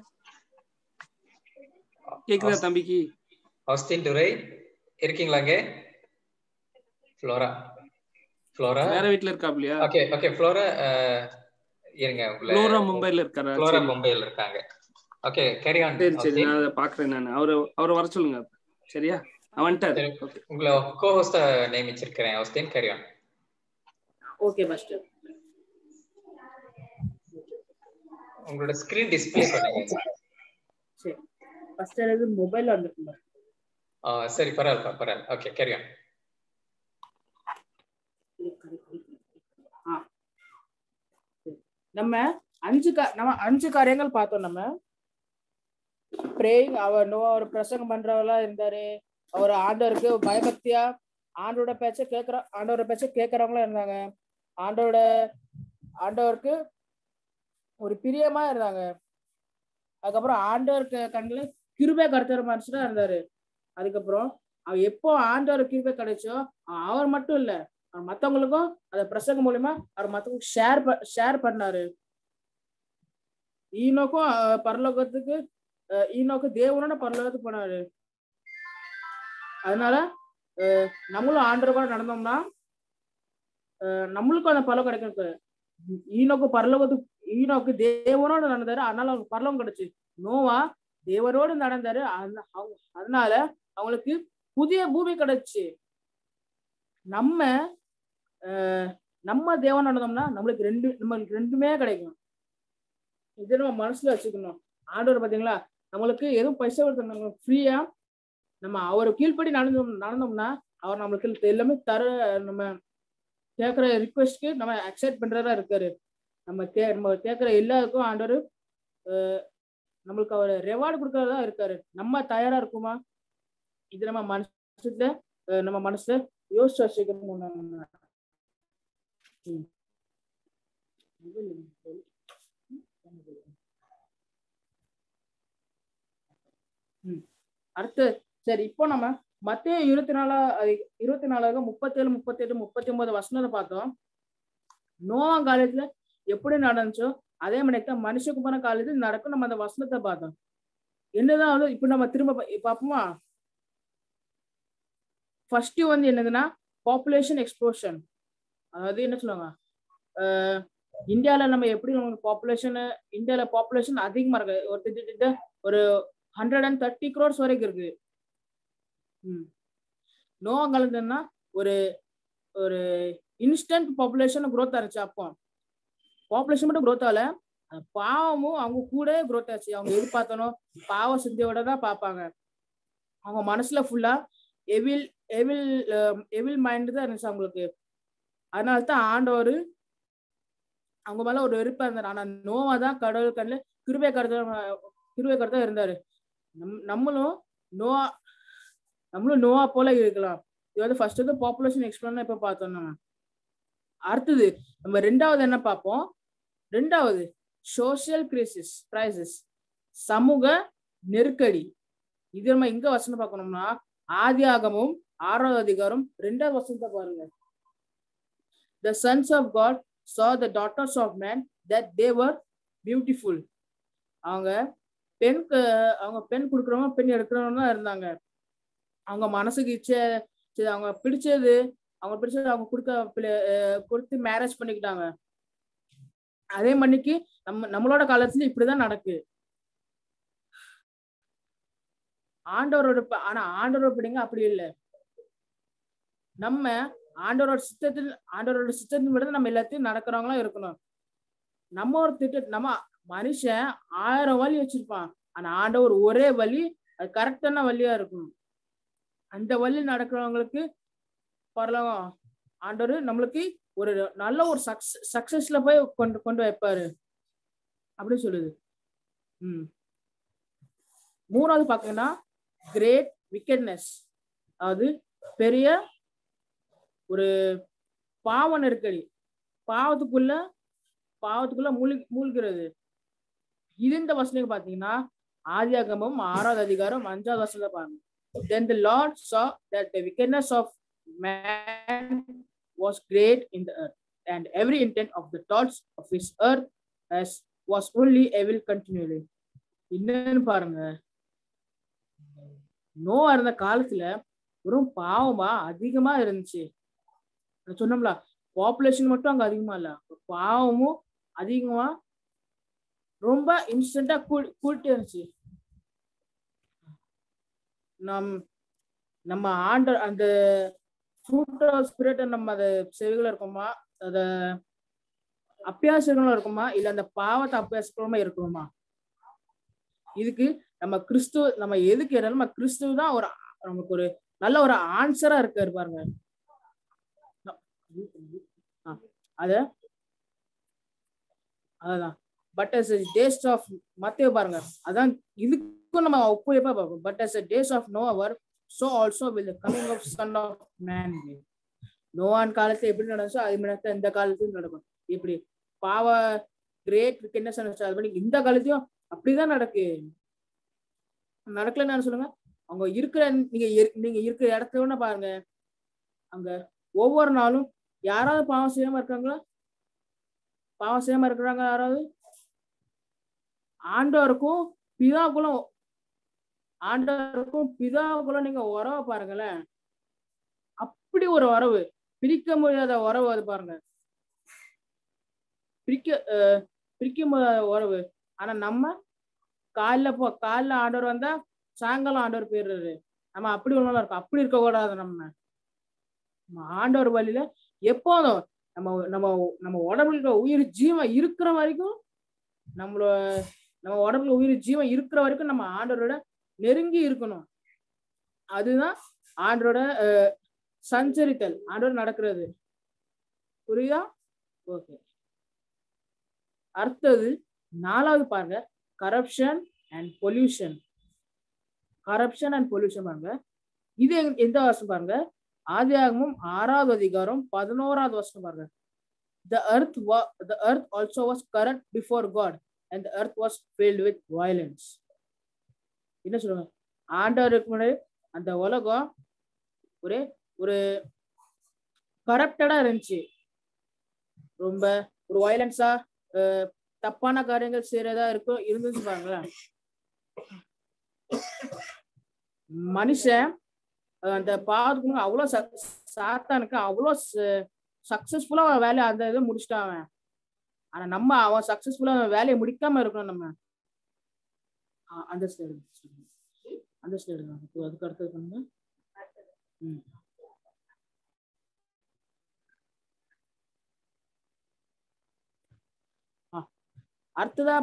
கேக்குதா தம்பிக்கு ஆஸ்டின் துரை இருக்கீங்களாங்க ஃப்ளோரா ஃப்ளோரா வேற வீட்ல இருக்காப்லையா ஓகே ஓகே ஃப்ளோரா இருங்க உங்களை ஃப்ளோரா மும்பைல இருக்காரா ஃப்ளோரா சரி. மும்பைல இருக்காங்க ஓகே கேரி ஆன் சரி சரி நான் அதை பாக்குறேன் நான் அவரை அவரை வர சொல்லுங்க சரியா அவன் வந்துட்டாரு சரி. ஓகே உங்களை கோஹோஸ்டா நியமிச்சிருக்கிறேன் Austin carry on okay master உங்களோட ஸ்கிரீன் டிஸ்ப்ளே பண்ணுங்க சரி ஃபர்ஸ்ட் எனக்கு மொபைல் வந்துருக்கு ஆ, சரி பரவாயில்ல பரவாயில்ல ஓகே கேரி ஆன் ஆ. சரி. நம்ம அஞ்சு கா நம்ம அஞ்சு காரியங்கள் பார்த்தோம் நம்ம பிரேயிங் அவர் நோ அவர் பிரசங்கம் பண்றவங்களா இருந்தாரு அவர் ஆண்டவருக்கு பயபக்தியா ஆண்டோட பேச்ச கேட்கற ஆண்டவரோட பேச்ச கேட்கறவங்களா இருந்தாங்க ஆண்டோட ஆண்டவருக்கு ஒரு பிரியமா இருந்தாங்க அதுக்கப்புறம் ஆண்டவருக்கு கண்ணில் கிருபை கருத்தர் மனுஷனா இருந்தாரு அதுக்கப்புறம் அவர் எப்போ ஆண்டவர் கிருபை கிடைச்சோ அ- அவர் மட்டும் இல்ல அவர் மத்தவங்களுக்கும் அந்த பிரசங்கம் மூலியமா அவர் மத்தவங்களுக்கு ஷேர் ஷேர் பண்ணாரு ஈனோக்கும் அஹ், பரலோகத்துக்கு அஹ், ஈனோக்கு தேவனோட பரலோகத்துக்கு போனாரு அதனால அஹ், நம்மளும் ஆண்டவர் கூட நடந்தோம்னா அஹ், நம்மளுக்கும் அந்த பலம் கிடைக்கும் ஈனோக்கு பரலோகத்துக்கு ஈனோக்கு தேவனோட நடந்தாரு அதனால அவருக்கு பரலோகம் கிடைச்சு நோவா தேவனோடு நடந்தாரு அந்த- அவங்க- அதனால அவங்களுக்கு புதிய பூமி கிடைச்சு நம்ம அஹ், நம்ம தேவன் நடந்தோம்னா நம்மளுக்கு ரெண்டு நம்மளுக்கு ரெண்டுமே கிடைக்கும் இதை நம்ம மனசுல வச்சுக்கணும் ஆண்டவர் பாத்தீங்களா நம்மளுக்கு எதுவும் பைசா கொடுத்தாங்க ஃப்ரீயா நம்ம அவர் கீழ்ப்படி நடந்தோம் நடந்தோம்னா அவர் நம்மளுக்கு எல்லாமே தர நம்ம கேட்குற ரிக்வெஸ்ட்க்கு நம்ம அக்செப்ட் பண்றதா இருக்காரு நம்ம கே நம்ம கேட்குற எல்லாருக்கும் ஆண்டவர் அஹ், நம்மளுக்கு அவர் ரெவார்டு கொடுக்கறதா இருக்காரு நம்ம தயாரா இருக்குமா இது நம்ம மனசுல அஹ், நம்ம மனசுல யோசிச்சு வச்சுக்கணும் நம்ம. ம். ம். அடுத்து சரி இப்போ நம்ம மத்திய இருபத்தி நாலா அஹ், இருபத்தி நாலாக முப்பத்தேழு முப்பத்தெட்டு முப்பத்தி ஒன்பது வசனத்தை பார்த்தோம் நோவா காலத்துல எப்படி நடந்துச்சோ அதே மாதிரி தான் மனுஷகுமார காலத்தில் நடக்கும் நம்ம அந்த வசனத்தை பார்த்தோம் என்னதான் வந்து இப்ப நம்ம திரும்ப பா- பார்ப்போமா ஃபர்ஸ்ட் வந்து என்னதுன்னா பாப்புலேஷன் எக்ஸ்ப்ளோஷன் அதாவது என்ன சொல்லுவாங்க அஹ், இந்தியால நம்ம எப்படி நமக்கு பாப்புலேஷன் இந்தியால பாப்புலேஷன் அதிகமா இருக்கு ஒரு கிட்டத்தட்ட ஒரு ஹண்ட்ரட் அண்ட் தேர்ட்டி க்ரோர்ஸ் வரைக்கும் இருக்கு ம் நோவா காலத்துனா ஒரு ஒரு இன்ஸ்டன்ட் பாப்புலேஷன் growth ஆச்சு அப்போ பாப்புலேஷன் மட்டும் growth ஆகல அந்த பாவமும் அவங்க கூட growth ஆச்சு அவங்க எது பார்த்தனும் பாவ சிந்தையோட தான் பார்ப்பாங்க அவங்க மனசுல ஃபுல்லா எவில் எவில் எவில் மைண்ட் தான் இருந்துச்சு அவங்களுக்கு அதனால தான் ஆண்டவர் அவங்க மேல ஒரு வெறுப்பா இருந்தார் ஆனா நோவா தான் கடவுள் கண்ணில் கிருபை கருத்தா கிருபை கருத்தா இருந்தாரு நம் நம்மளும் நோவா நம்மளும் நோவா போல இருக்கலாம் இது வந்து ஃபர்ஸ்ட் வந்து பாப்புலேஷன் எக்ஸ்பிளன் இப்ப பார்த்தோம் நம்ம அடுத்தது நம்ம ரெண்டாவது என்ன பார்ப்போம் ரெண்டாவது சோசியல் கிரைசிஸ் கிரைசிஸ் சமூக நெருக்கடி இது நம்ம எங்க வசனம் பார்க்கணும்னா ஆதியாகமும் ஆறாவது அதிகாரம் ரெண்டாவது வசனத்தை பாருங்க the sons of God saw the daughters of man that they were beautiful அவங்க பெண் க- அவங்க பெண் கொடுக்குறவங்க பெண் எடுக்கிறவங்க தான் இருந்தாங்க அவங்க மனசுக்கு இச்சை சரி, அவங்க பிடிச்சது அவங்க பிடிச்சது அவங்க கொடுக்க பிள்ளை- அஹ் கொடுத்து மேரேஜ் பண்ணிக்கிட்டாங்க அதே மணிக்கு நம்ம நம்மளோட காலத்துல இப்படிதான் நடக்கு ஆண்டவரோட ப- ஆனா ஆண்டவரோட பிடிங்க அப்படி இல்லை நம்ம ஆண்டவரோட சித்தத்தில் ஆண்டவரோட சித்தத்தின் விட நம்ம எல்லாத்தையும் நடக்கிறவங்களா இருக்கணும் நம்ம ஒரு திட்ட நம்ம மனுஷன் ஆயிரம் வழி வச்சிருப்பான் ஆனா ஆண்டவர் ஒரே வழி அது கரெக்டான வழியா இருக்கணும் அந்த வழி நடக்கிறவங்களுக்கு பரலோகம் ஆண்டவர் நம்மளுக்கு ஒரு நல்ல ஒரு சக்ஸ் சக்சஸ்ல போய் கொண்டு கொண்டு வைப்பாரு அப்படின்னு சொல்லுது ம் மூணாவது பாத்தீங்கன்னா கிரேட் விக்கெட்னஸ் அதாவது பெரிய ஒரு பாவ நெருக்கடி பாவத்துக்குள்ள பாவத்துக்குள்ள மூழ்கி மூழ்கிறது இது இந்த வசனம் பாத்தீங்கன்னா ஆதியாகமம் ஆறாவது அதிகாரம் அஞ்சாவது வசனத்தை பாருங்க then the lord saw that the wickedness of man was great in the earth and every intent of the thoughts of his earth as was only evil continually என்னன்னு பாருங்க நோவா இருந்த காலத்துல வெறும் பாவமா அதிகமா இருந்துச்சு நான் சொன்னோம்ல பாப்புலேஷன் மட்டும் அங்க அதிகமா இல்ல பாவமும் அதிகமா ரொம்ப இன்ஸ்டன்டா கூ கூட்டிட்டு இருந்துச்சு நம் நம்ம ஆண்ட அந்த ஃப்ரூட் ஆஃப் ஸ்பிரிட் நம்ம அதை செவிகள் இருக்குமா அத அப்பியாசங்களும் இருக்குமா இல்ல அந்த பாவத்தை அப்பியாசங்களுமா இருக்குமா இதுக்கு நம்ம கிறிஸ்துவ நம்ம எதுக்கு ஏறாலும் நம்ம கிறிஸ்துவ தான் ஒரு நமக்கு ஒரு நல்ல ஒரு ஆன்சரா இருக்காரு பாருங்க ஆ, அத அதான் பட் அஸ் டேஸ்ட் ஆஃப் மத்திய பாருங்க அதான் இதுக்கும் நம்ம ஒப்புழைப்பா பார்ப்போம் but as days of no அவர் so also will coming of son of man நோவான் காலத்துல எப்படி நடந்துச்சோ அது மாதிரி இந்த காலத்தையும் நடக்கும் இப்படி பாவ கிரேட் விக்கெட்னஸ் அது பண்ணி இந்த காலத்தையும் அப்படிதான் நடக்கு நடக்கலன்னு சொல்லுங்க அவங்க இருக்கிற நீங்க இரு- நீங்க இருக்கிற இடத்துல வேணா பாருங்க அங்க ஒவ்வொரு நாளும் யாராவது பாவம் செய்யாம இருக்காங்களா பாவம் செய்யாம இருக்கிறாங்க யாராவது ஆண்டவருக்கும் பிதாவுக்குள்ளும் ஆண்டவருக்கும் பிதாவுக்குள்ளும் நீங்க உறவை பாருங்களேன் அப்படி ஒரு உறவு பிரிக்க முடியாத உறவு அது பாருங்க பிரிக்க அஹ், பிரிக்க முடியாத உறவு ஆனா நம்ம காலைல போ காலைல ஆண்டவர் வந்தா சாயங்காலம் ஆண்டவர் போயிடுறாரு நம்ம அப்படி ஒண்ணும் இருக்கோம் அப்படி இருக்க கூடாது நம்ம நம்ம ஆண்டவர் வழியில எப்போதும் நம்ம நம்ம நம்ம உடம்புல இருக்கிற உயிர் ஜீவன் இருக்கிற வரைக்கும் நம்மளோட நம்ம உடம்புல உயிர் ஜீவன் இருக்கிற வரைக்கும் நம்ம ஆண்டவரோட நெருங்கி இருக்கணும் அதுதான் ஆண்டரோட அஹ், சஞ்சரித்தல் ஆண்டவர் நடக்கிறது புரியுதா ஓகே அடுத்தது நாலாவது பாருங்க corruption and pollution corruption and pollution பாருங்க இது எங்க- எந்த வருஷம் பாருங்க ஆதியாகமும் ஆறாவது அதிகாரம் பதினோராவது வருஷம் பாருங்க the earth wa- the earth also was corrupt before god and the earth was filled with violence என்ன சொல்லுவாங்க ஆண்டவருக்கு முன்னாடி அந்த உலகம் ஒரு ஒரு கரப்டடா இருந்துச்சு ரொம்ப ஒரு வயலன்ஸா தப்பான காரியங்கள் செய்யறதா இருக்கும் இருந்துச்சு பாருங்களேன் மனுஷன் அஹ் அந்த பாவத்துக்கு அவ்வளவு ச- சாத்தானுக்கு அவ்வளவு சக்சஸ்ஃபுல்லா அவன் வேலையை அந்த இதை முடிச்சிட்டான் அவன் ஆனா நம்ம அவன் சக்சஸ்ஃபுல்லா அவன் வேலையை முடிக்காம இருக்கணும் நம்ம அ- அந்த ஸ்டைல் அந்த ஸ்டைல் தான் இப்போ அதுக்கு அடுத்தது பண்ணுங்க ம் ஆ, அடுத்ததா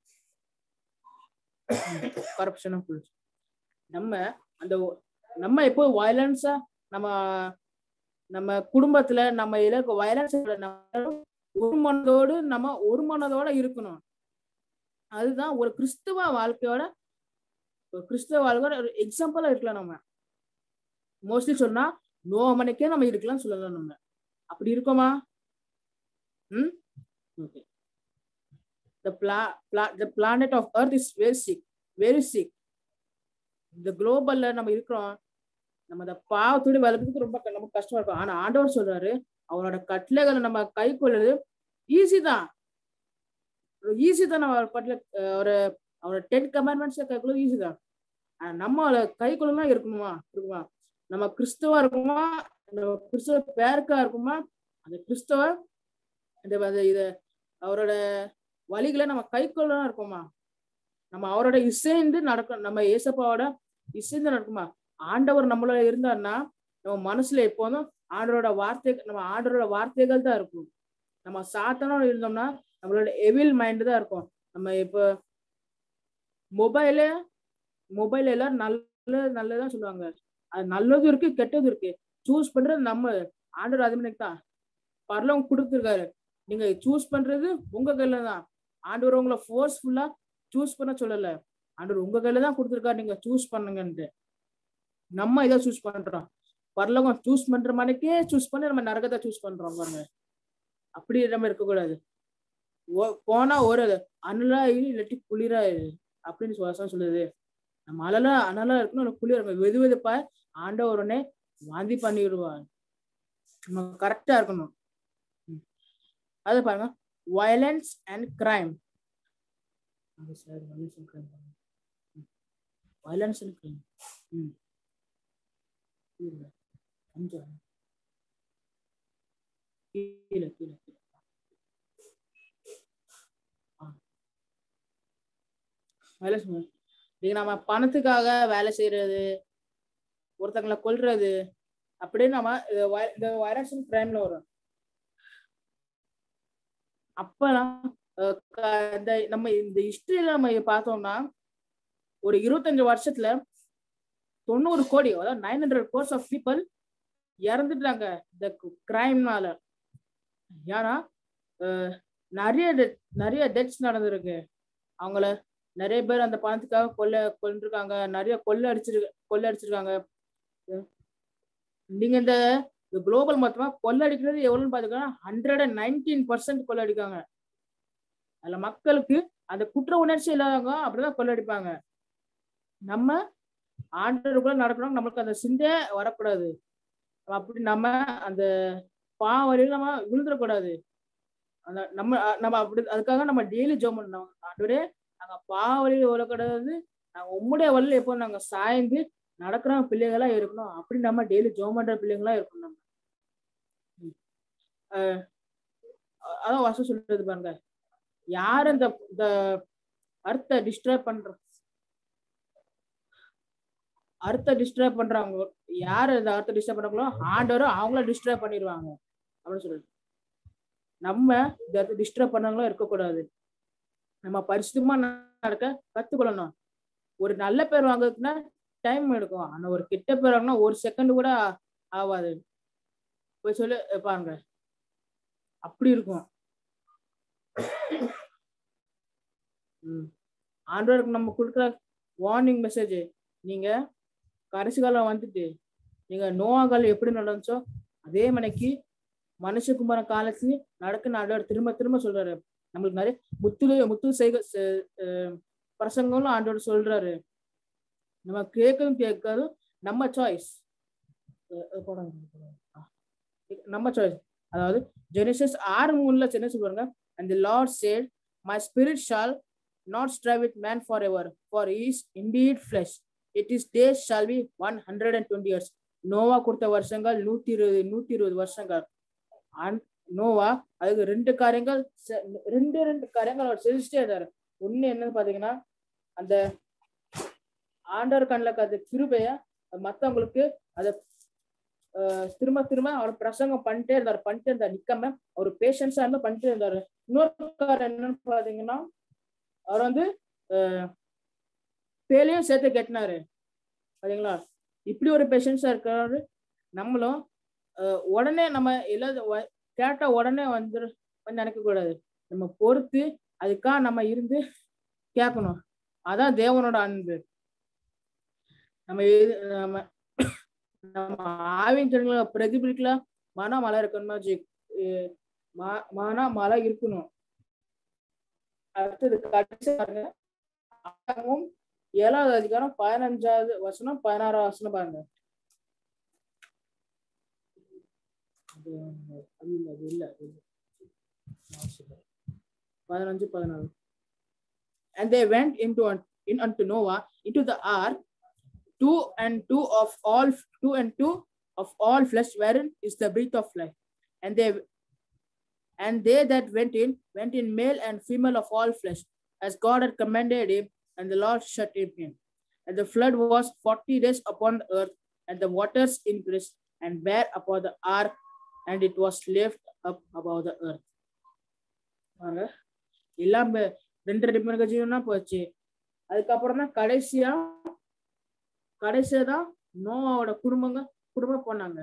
கரப்ஷனும் நம்ம அந்த ஒ- நம்ம எப்போ வயலன்ஸா நம்ம நம்ம குடும்பத்துல நம்ம இலக்கு வயலன்ஸ் நம்ம ஒரு மனதோடு நம்ம ஒரு மனதோட இருக்கணும் அதுதான் ஒரு கிறிஸ்துவ வாழ்க்கையோட ஒரு கிறிஸ்தவ வாழ்க்கையோட ஒரு எக்ஸாம்பிளா இருக்கலாம் நம்ம மோஸ்ட்லி சொன்னா நோ மணிக்கே நம்ம இருக்கலாம் சொல்லலாம் நம்ம அப்படி இருக்கோமா ம் okay the pla pla- the planet of earth is very sick very sick இந்த குளோபல்ல நம்ம இருக்கிறோம் நம்ம அந்த பாவத்தோட வளர்க்கறதுக்கு ரொம்ப க- நமக்கு கஷ்டமா இருக்கும் ஆனா ஆண்டவர் சொல்றாரு அவரோட கட்டளைகளை நம்ம கை கொள்ளுறது ஈஸி தான் ஈஸி தான் நம்ம அவர் பட்ல ஒரு அவரோட டென் கமெண்ட்மெண்ட்ஸ் கை கொள்ள ஈஸி தான் ஆனா நம்ம அதை கை கொள்ளலாம் இருக்கணுமா இருக்குமா நம்ம கிறிஸ்தவா இருக்குமா நம்ம கிறிஸ்தவ பேருக்கா இருக்குமா அந்த கிறிஸ்தவ இந்த அந்த இத அவரோட வழிகளை நம்ம கை கொள்ளலாம் இருக்குமா நம்ம அவரோட இசைந்து நடக்க நம்ம ஏசப்பாவோட இசைந்து நடக்குமா ஆண்டவர் நம்மளோட இருந்தாருன்னா நம்ம மனசுல எப்போதும் ஆண்டவரோட வார்த்தை நம்ம ஆண்டவரோட வார்த்தைகள் தான் இருக்கும் நம்ம சாத்தனோட இருந்தோம்னா நம்மளோட எவில் மைண்ட் தான் இருக்கும் நம்ம இப்போ மொபைலு மொபைல் எல்லாம் நல்ல நல்லதான் சொல்லுவாங்க அது நல்லதும் இருக்கு கெட்டதும் இருக்கு சூஸ் பண்றது நம்ம ஆண்டவர் அது மாதிரி தான் பரலவங்க கொடுத்துருக்காரு நீங்க சூஸ் பண்றது உங்க கையில தான் ஆண்டவர் உங்களை ஃபோர்ஸ்ஃபுல்லா சூஸ் பண்ண சொல்லல ஆண்டவர் உங்க கையில தான் கொடுத்துருக்காரு நீங்க சூஸ் பண்ணுங்கன்ட்டு நம்ம இதை சூஸ் பண்றோம் பரலோகம் சூஸ் பண்ற மாதிரிக்கே சூஸ் பண்ணி நம்ம நரகத்தை சூஸ் பண்றோம் பாருங்க அப்படி நம்ம இருக்கக்கூடாது ஓ- போனா ஒரு அனலா இரு இல்லாட்டி குளிரா இரு அப்படின்னு சுவாசம் சொல்லுது நம்ம அனலா அனலா இருக்கணும் இல்லை குளிர இருக்கணும். வெது வெதுப்பா ஆண்டவர் உடனே வாந்தி பண்ணிடுவார் நம்ம கரெக்டா இருக்கணும் ம். அது பாருங்க violence and crime violence and crime ம் கீழே கொஞ்சம் கீழே கீழே கீழே வேலை செய்யணும் நீங்க நம்ம பணத்துக்காக வேலை செய்யறது ஒருத்தங்களை கொல்றது அப்படின்னு நம்ம இது வை- இந்த வைரஸ் கிரைம்ல வரும் அப்பெல்லாம் அஹ், க- இந்த நம்ம இந்த ஹிஸ்டரியில நம்ம பார்த்தோம்னா ஒரு இருபத்தஞ்சு வருஷத்துல தொண்ணூறு கோடி அதாவது nine hundred crores of people இறந்துட்டாங்க இந்த கிரைம்னால ஏன்னா அஹ், நிறைய death- நிறைய டெத்ஸ் நடந்திருக்கு அவங்கள நிறைய பேர் அந்த பணத்துக்காக கொல்ல கொண்டிருக்காங்க நிறைய கொள்ளை அடிச்சிரு கொள்ளை அடிச்சிருக்காங்க அஹ், நீங்க இந்த குளோபல் மொத்தமா கொள்ளை அடிக்கிறது எவ்வளவுன்னு பாத்துக்கலாம் ஹண்ட்ரட் அண்ட் நைன்டீன் பர்சன்ட் கொள்ளை அடிக்காங்க அதுல மக்களுக்கு அந்த குற்ற உணர்ச்சி இல்லாதவங்க அப்படிதான் கொள்ளை அடிப்பாங்க நம்ம ஆண்டவருக்குள்ள நடக்கணும் நம்மளுக்கு அந்த சிந்தையே வரக்கூடாது அப்படி நம்ம அந்த பாவரையில் நம்ம விழுந்துடக்கூடாது அந்த நம்ம அஹ் நம்ம அப்படி அதுக்காக நம்ம டெய்லி ஜோம் பண்ணணும் ஆண்டவரே நாங்க பாவரையில் விழக்கூடாது நாங்க உம்முடைய வழியில எப்போ நாங்க சாய்ந்து நடக்கிற பிள்ளைகளா இருக்கணும் அப்படி நம்ம டெய்லி ஜோம் பண்ற பிள்ளைங்களா இருக்கணும் நம்ம ம். அஹ் அ- அதான் வசம் சொல்றது பாருங்க யார் இந்த இந்த அர்த்த டிஸ்டர்ப் பண்ற அர்த்த டிஸ்டர்ப் பண்றாங்க யார் இந்த அர்த்த டிஸ்டர்ப் பண்றாங்களோ ஆண்டவரும் அவங்கள டிஸ்டர்ப் பண்ணிடுவாங்க அப்படின்னு சொல்றது நம்ம இந்த அர்த்த டிஸ்டர்ப் பண்ணவங்களும் இருக்கக்கூடாது நம்ம பரிசுத்தமா நடக்க கத்துக்கொள்ளணும் ஒரு நல்ல பேர் வாங்குறதுக்குன்னா டைம் எடுக்கும் ஆனா ஒரு கெட்ட பேர் வாங்கினா ஒரு செகண்ட் கூட ஆகாது போய் சொல்லு பாருங்க அப்படி இருக்கும் ம். ஆண்டவருக்கு நம்ம கொடுக்குற வார்னிங் மெசேஜ் நீங்க கடைசி காலம் வந்துட்டு நீங்க நோவா காலம் எப்படி நடந்துச்சோ அதே மணிக்கு மனுஷகுமார காலத்துல நடக்குன்னு ஆண்டவர் திரும்ப திரும்ப சொல்றாரு நம்மளுக்கு நிறைய முத்து முத்து செய்க செ- அஹ் பிரசங்கங்களும் ஆண்டவர் சொல்றாரு நம்ம கேட்கணும் கேட்காதும் நம்ம சாய்ஸ் நம்ம சாய்ஸ் அதாவது ஜெனிசஸ் ஆறு மூணுல என்ன சொல்றாங்க and the lord said my spirit shall not strive with man forever for he is indeed flesh it is days shall be 120 years Noah கொடுத்த வருஷங்கள் நூத்தி இருபது நூத்தி இருபது வருஷங்கள் அன்- நோவா அதுக்கு ரெண்டு காரியங்கள் செ- ரெண்டு ரெண்டு காரியங்கள் அவர் செஞ்சுட்டே இருந்தாரு ஒண்ணு என்னன்னு பாத்தீங்கன்னா அந்த ஆண்டவர் கண்ணுல அது கிருபைய மத்தவங்களுக்கு அத அஹ், திரும்ப திரும்ப அவர் பிரசங்கம் பண்ணிட்டே இருந்தாரு பண்ணிட்டே இருந்தாரு நிக்காம அவர் பேஷன்ஸா இருந்து பண்ணிட்டே இருந்தாரு இன்னொரு காரணம் என்னன்னு பாத்தீங்கன்னா அவர் வந்து அஹ், பேலையும் சேர்த்து கெட்டினாரு பாத்தீங்களா இப்படி ஒரு பேஷன்ஸா இருக்காரு நம்மளும் அஹ், உடனே நம்ம எல்லா கேட்டா உடனே வந்து நினைக்க கூடாது நம்ம பொறுத்து அதுக்காக நம்ம இருந்து கேட்கணும் அதான் தேவனோட அன்பு நம்ம எது- நம்ம நம்ம ஆவின் ஜனங்களை பிரதிபலிக்கல மன மழை இருக்கணுமா ஜி அஹ் ம- மன மழை இருக்கணும் அடுத்தது கடைசி பாருங்க ஆகமம் ஏழாவது அதிகாரம் பதினஞ்சாவது வசனம் பதினாறாவது வசனம் பாருங்க அது அது இல்ல அது இல்ல அது இல்ல. பதினஞ்சு பதினாறு and they went into in unto Noah into the ark two and two of all two and two of all flesh wherein is the breath of life and they and they that went in went in male and female of all flesh as God had commanded him and the Lord shut him in and the flood was 40 days upon the earth and the waters increased and bare upon the ark and it was left up above the earth பாருங்க. எல்லாம் ப- ரெண்டு ரெண்டு மணி ஜீவனா போச்சு அதுக்கப்புறம் தான் கடைசியா கடைசியா தான் நோவாவோட குடும்பங்க குடும்பம் போனாங்க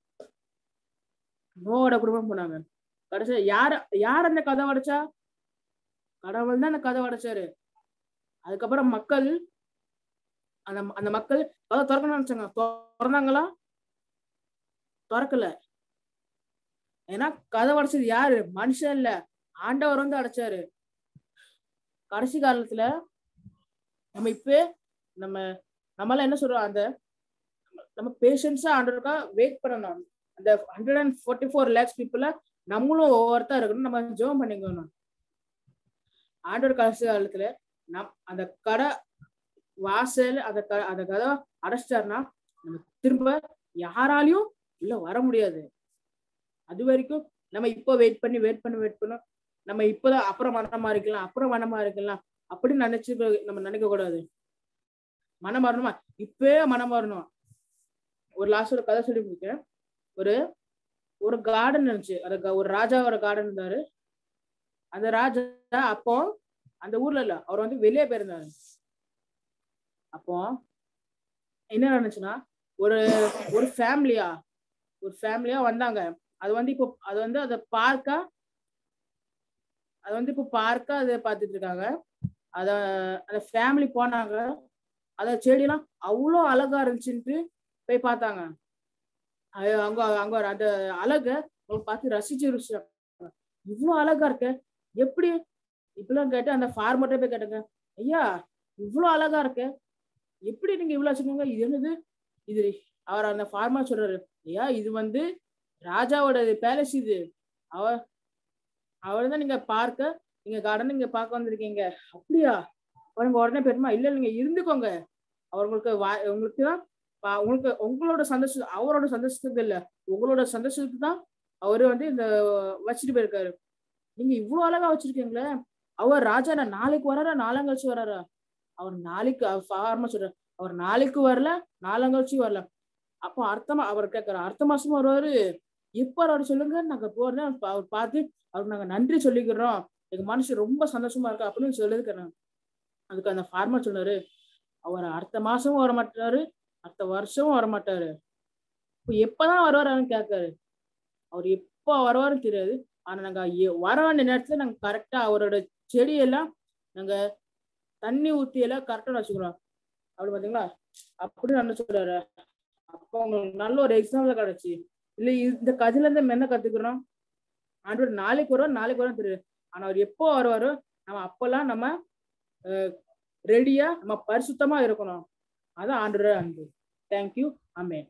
நோவோட குடும்பம் போனாங்க கடைசியா யார் யார் அந்த கதை அடைச்சா கடவுள் தான் அந்த கதை அடைச்சாரு அதுக்கப்புறம் மக்கள் அந்த அந்த மக்கள் கதை திறக்கணும்னு நினைச்சாங்க திறந்தாங்களா திறக்கல ஏன்னா கதை அடைச்சது யாரு மனுஷன் இல்ல ஆண்டவர் வந்து அடைச்சாரு கடைசி காலத்துல நம்ம இப்ப நம்ம நம்மளாம் என்ன சொல்றோம் அந்த நம்ம பேஷன்ஸா ஆண்டவருக்கா வெயிட் பண்ணணும் அந்த hundred and forty four lakhs people நம்மளும் ஒவ்வொருத்தா இருக்கணும் நம்ம ஜெபம் பண்ணிக்கணும் ஆண்டவர் கடைசி காலத்துல நம் அந்த கடை வாசல் அந்த க அந்த கதை அடைச்சிட்டாருன்னா நம்ம திரும்ப யாராலையும் உள்ள வர முடியாது அது வரைக்கும் நம்ம இப்போ வெயிட் பண்ணி வெயிட் பண்ணி வெயிட் பண்ணோம் நம்ம இப்போதான் அப்புறம் மனமா இருக்கலாம் அப்புறம் மனமா இருக்கலாம் அப்படின்னு நினைச்சு நம்ம நினைக்க கூடாது மனம் வரணுமா இப்பவே மனம் வரணும் ஒரு லாஸ்ட் ஒரு கதை சொல்லி கொடுத்தேன் ஒரு ஒரு கார்டன் இருந்துச்சு அது க- ஒரு ராஜாவோட கார்டன் இருந்தாரு அந்த ராஜா அப்போ அந்த ஊர்ல இல்ல அவர் வந்து வெளியே போயிருந்தாரு அப்போ என்ன நடந்துச்சுன்னா ஒரு ஒரு ஃபேமிலியா ஒரு ஃபேமிலியா வந்தாங்க அது வந்து இப்போ அது வந்து அதை பார்க்கா அது வந்து இப்போ பார்க்கா அதை பார்த்துட்டு இருக்காங்க அத அந்த ஃபேமிலி போனாங்க அந்த செடியெல்லாம் அவ்வளோ அழகா இருந்துச்சுன்ட்டு போய் பார்த்தாங்க அது அங்க அங்க ஒரு அந்த அழக அவங்க பார்த்து ரசிச்சு ருசிச்சாங்க இவ்வளோ அழகா இருக்கு எப்படி இப்பெல்லாம் கேட்டு அந்த ஃபார்மர்ட்ட போய் கேட்டாங்க ஐயா இவ்வளோ அழகா இருக்கு எப்படி நீங்க இவ்வளவு சொன்னீங்க இது என்னது இது அவர் அந்த ஃபார்மர் சொல்றாரு ஐயா இது வந்து ராஜாவோட பேலஸ் இது அவர் அவர் தான் நீங்க பார்க்க நீங்க கார்டன் நீங்க பார்க்க வந்திருக்கீங்க அப்படியா அவருக்கு உடனே பெருமா இல்ல நீங்க இருந்துக்கோங்க அவர் உங்களுக்கு வா- உங்களுக்கு தான் பா- உங்களுக்கு உங்களோட சந்தோஷம் அவரோட சந்தோஷத்துக்கு இல்ல உங்களோட சந்தோஷத்துக்கு தான் அவரு வந்து இந்த வச்சுட்டு போயிருக்காரு நீங்க இவ்வளவு அழகா வச்சிருக்கீங்களே அவர் ராஜா நான் நாளைக்கு வராரா நாலாங்கழிச்சு வராரா அவர் நாளைக்கு ஃபார்மா சொல்றாரு அவர் நாளைக்கு வரல நாலாங்கழிச்சு வரல அப்போ அர்த்தமா அவர் கேட்கிறார் அடுத்த மாசமும் வருவாரு எப்போ அவர் சொல்லுங்க நாங்க போறேன் அவர் பார்த்து அவருக்கு நாங்க நன்றி சொல்லிக்கிறோம் எங்க மனசு ரொம்ப சந்தோஷமா இருக்கு அப்படின்னு சொல்லியிருக்கிறேன் அதுக்கு அந்த ஃபார்மர் சொன்னாரு அவர் அடுத்த மாசமும் வர மாட்டாரு அடுத்த வருஷமும் வர மாட்டாரு இப்போ எப்பதான் வருவாருன்னு கேட்காரு அவர் எப்போ வருவாருன்னு தெரியாது ஆனா நாங்க எ- வர வேண்டிய நேரத்துல நாங்க கரெக்டா அவரோட செடியெல்லாம் நாங்க தண்ணி ஊத்தி எல்லாம் கரெக்டா வச்சுக்கிறோம் அப்படி பாத்தீங்களா அப்படி நான் சொல்றாரு அப்போ உங்களுக்கு நல்ல ஒரு எக்ஸாம்பிள் கிடைச்சு இல்ல இந்த கதையில இருந்து நம்ம என்ன கத்துக்கிறோம் ஆண்டவர் நாளைக்கு வரும் நாளைக்கு வரும் தெரியும் ஆனா அவர் எப்போ வருவாரோ நம்ம அப்பெல்லாம் நம்ம ரெடியா நம்ம பரிசுத்தமா இருக்கணும் அதான் ஆண்டவர் அன்பு தேங்க்யூ ஆமென்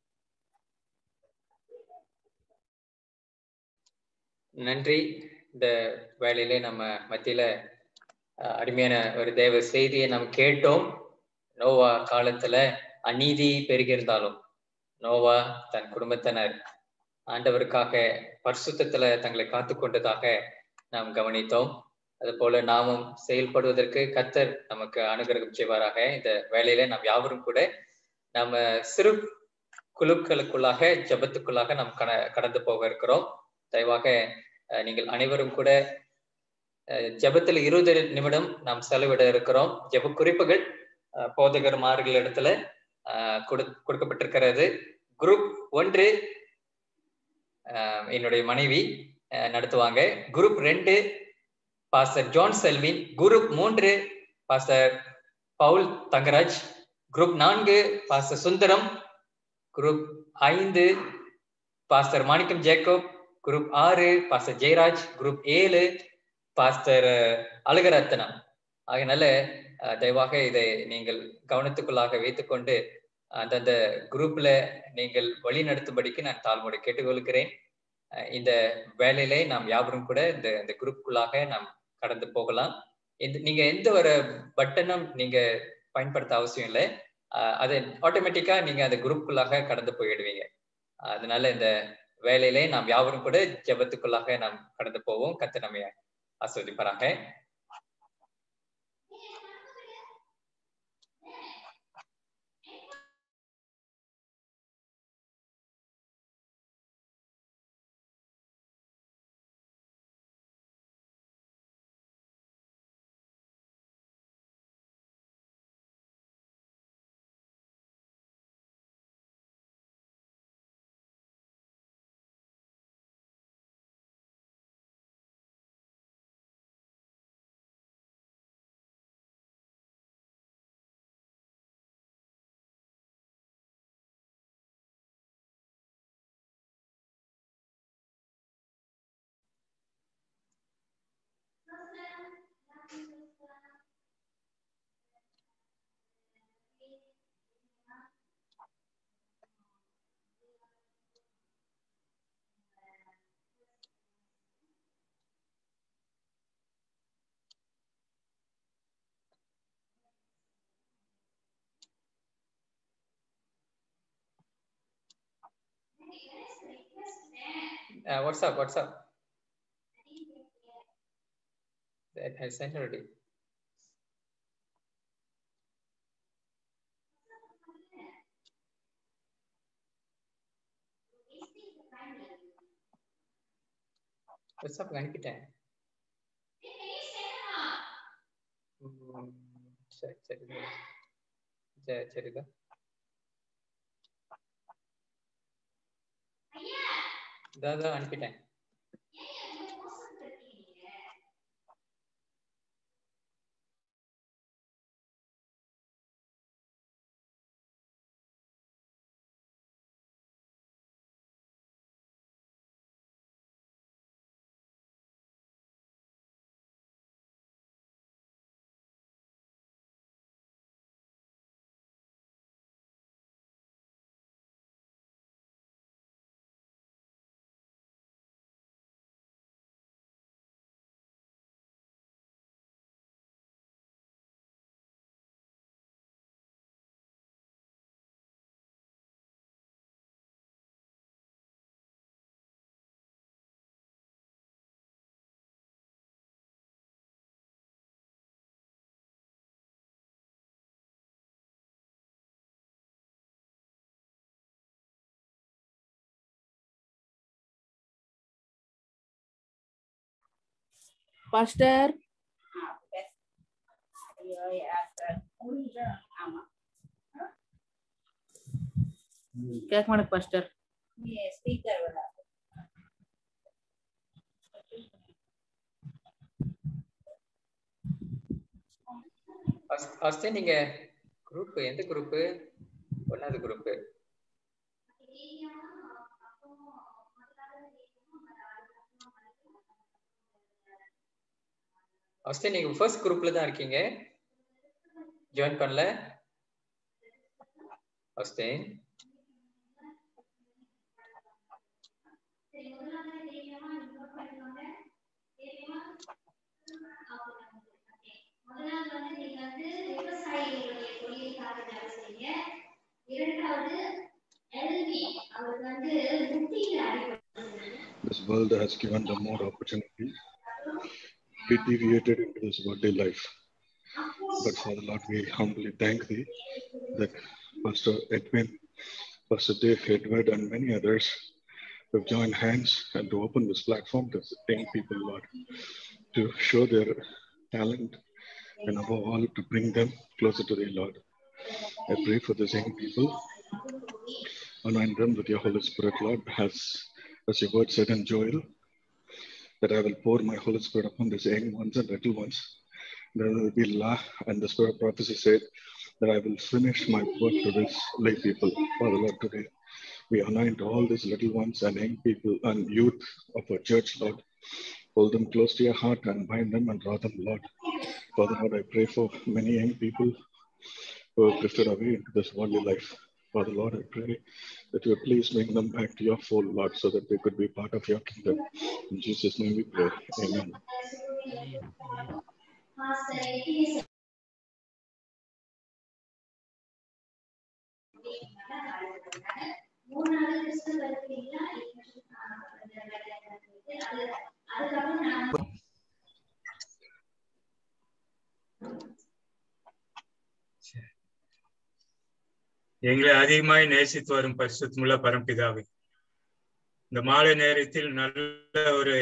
நன்றி இந்த வேலையிலே நம்ம மத்தியில அஹ், அருமையான ஒரு தேவ செய்தியை நாம் கேட்டோம் நோவா காலத்துல அநீதி பெருகியிருந்தாலும் நோவா தன் குடும்பத்தினர் ஆண்டவருக்காக பரிசுத்தத்துல தங்களை காத்து கொண்டதாக நாம் கவனித்தோம் அதுபோல நாமும் செயல்படுவதற்கு கத்தர் நமக்கு அனுகிரகம் செய்வாராக இந்த வேலையில நாம் யாவரும் கூட நாம சிறு குழுக்களுக்குள்ளாக ஜெபத்துக்குள்ளாக நாம் கட கடந்து போக இருக்கிறோம் தயவாக அஹ், நீங்கள் அனைவரும் கூட அஹ், ஜெபத்தில் இருபது நிமிடம் நாம் செலவிட இருக்கிறோம் ஜெப குறிப்புகள் அஹ், போதகர்மார்கள் இடத்துல அஹ், கொடு கொடுக்கப்பட்டிருக்கிறது குரூப் ஒன்று அஹ், என்னுடைய மனைவி அஹ், நடத்துவாங்க குரூப் ரெண்டு பாஸ்டர் ஜான் செல்வின் குரூப் மூன்று பாஸ்டர் பவுல் தங்கராஜ் குரூப் நான்கு பாஸ்டர் சுந்தரம் குரூப் ஐந்து பாஸ்டர் மாணிக்கம் ஜேக்கப் குரூப் ஆறு பாஸ்டர் ஜெயராஜ் குரூப் ஏழு பாஸ்டர் அழகரத்னம் அதனால அஹ், தயவாக இதை நீங்கள் கவனத்துக்குள்ளாக வைத்துக்கொண்டு அந்தந்த குரூப்ல நீங்கள் வழி நடத்தும்படிக்கு நான் தாழ்மோடு கேட்டுக்கொள்கிறேன் அஹ், இந்த வேலையிலே நாம் யாவரும் கூட இந்த இந்த குரூப்புக்குள்ளாக நாம் கடந்து போகலாம் இந்த நீங்க எந்த ஒரு பட்டனும் நீங்க பயன்படுத்த அவசியம் இல்லை அஹ், அது ஆட்டோமேட்டிக்கா நீங்க அந்த குரூப்புக்குள்ளாக கடந்து போயிடுவீங்க அதனால இந்த வேலையிலே நாம் யாவரும் கூட ஜெபத்துக்குள்ளாக நாம் கடந்து போவோம் கத்த நம்மை ஆஸ்வதிப்பாராக Uh, what's up? What's up? That I sent already. What's up? அனுப்பிட்டேன் ம், சரி சரி சரி சரிதான் இதான் அனுப்பிட்டேன் பாஸ்டர் கேட்க மாட்டேன் பாஸ்டர் ஃபர்ஸ்ட் நீங்க குரூப் எந்த குரூப் ஒன்னாவது குரூப் ஃபர்ஸ்ட் நீங்க ஃபர்ஸ்ட் குரூப்ல தான் இருக்கீங்க ஜாயின் பண்ணல first This world has given them more opportunity. We deviated into this worldly life. But Father Lord, we humbly thank Thee that Pastor Edwin, Pastor Dave Edward, and many others have joined hands and to open this platform to young people, Lord, to show their talent and above all to bring them closer to Thee, Lord. I pray for these young people. Anoint them with your Holy Spirit, Lord, as, as your word said in Joel, that I will pour my Holy Spirit upon these young ones and little ones. There will be la, and the Spirit of prophecy said that I will finish my work to these lay people. Father Lord, today we anoint all these little ones and young people and youth of our church, Lord. Hold them close to your heart and bind them and draw them, Lord. Father Lord, I pray for many young people who have drifted away into this worldly life. Father Lord, I pray that you would please bring them back to your fold, Lord, so that they could be part of your kingdom. In Jesus' name we pray. Amen. எங்களை அதிகமாய் நேசித்து வரும் பரிசுத்தமுள்ள பரம்பிதாவே இந்த மாலை நேரத்தில் நல்ல ஒரு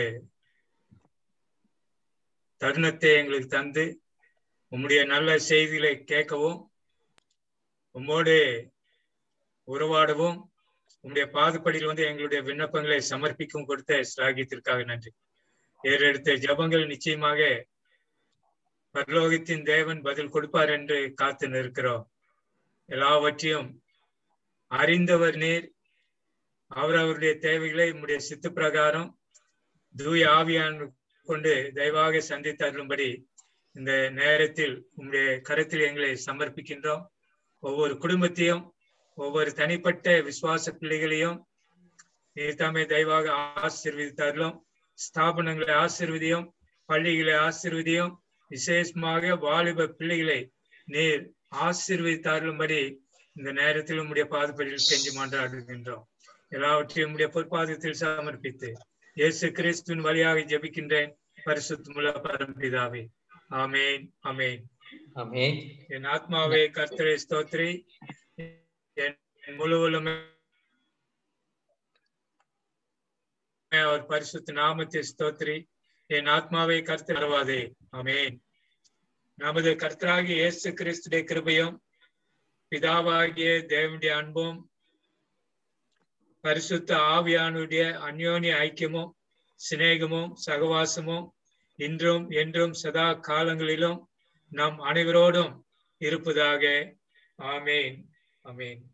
தருணத்தை எங்களுக்கு தந்து உம்முடைய நல்ல செய்திகளை கேட்கவும் உம்மோடு உறவாடவும் உம்முடைய பாதுபடியில் வந்து எங்களுடைய விண்ணப்பங்களை சமர்ப்பிக்கவும் கொடுத்த ஸ்லாகியத்திற்காக நன்றி ஏறெடுத்த ஜபங்கள் நிச்சயமாக பரலோகத்தின் தேவன் பதில் கொடுப்பார் என்று காத்து நிற்கிறோம் எல்லாவற்றையும் அறிந்தவர் நீர் அவர் அவருடைய தேவைகளை உம்முடைய சித்து பிரகாரம் தூய ஆவியான் கொண்டு தயவாக சந்தித்தருளும்படி இந்த நேரத்தில் உம்முடைய கருத்தில் எங்களை சமர்ப்பிக்கின்றோம் ஒவ்வொரு குடும்பத்தையும் ஒவ்வொரு தனிப்பட்ட விசுவாச பிள்ளைகளையும் நீர் தாமே தயவாக ஆசிர்வதித்தார்களும் ஸ்தாபனங்களை ஆசிர்வதியும் பள்ளிகளை ஆசிர்வதியும் விசேஷமாக வாலிப பிள்ளைகளை நீர் ஆசீர்வதித்தார்களும்படி இந்த நேரத்தில் உம்முடைய பாதுபடியில் செஞ்சு மாண்டாடுகின்றோம் எல்லாவற்றையும் உடைய பொற்பாதத்தில் சமர்ப்பித்து இயேசு கிறிஸ்துவின் வழியாக ஜெபிக்கின்றேன் பரிசுத்தமுள்ள பரம்பிதாவே ஆமேன் ஆமேன் ஆமென் என் ஆத்மாவே கர்த்தரை ஸ்தோத்ரி என் முழுவலுமே அவர் பரிசுத்த நாமத்தை ஸ்தோத்ரி என் ஆத்மாவை கர்த்தர் மறவாதே ஆமேன் நமது கர்த்தராகிய இயேசு கிறிஸ்துடைய கிருபையும் பிதாவாகிய தேவனுடைய அன்பும் பரிசுத்த ஆவியானுடைய அந்யோன்ய ஐக்கியமும் சிநேகமும் சகவாசமும் இன்றும் என்றும் சதா காலங்களிலும் நம் அனைவரோடும் இருப்பதாக ஆமேன் ஆமேன்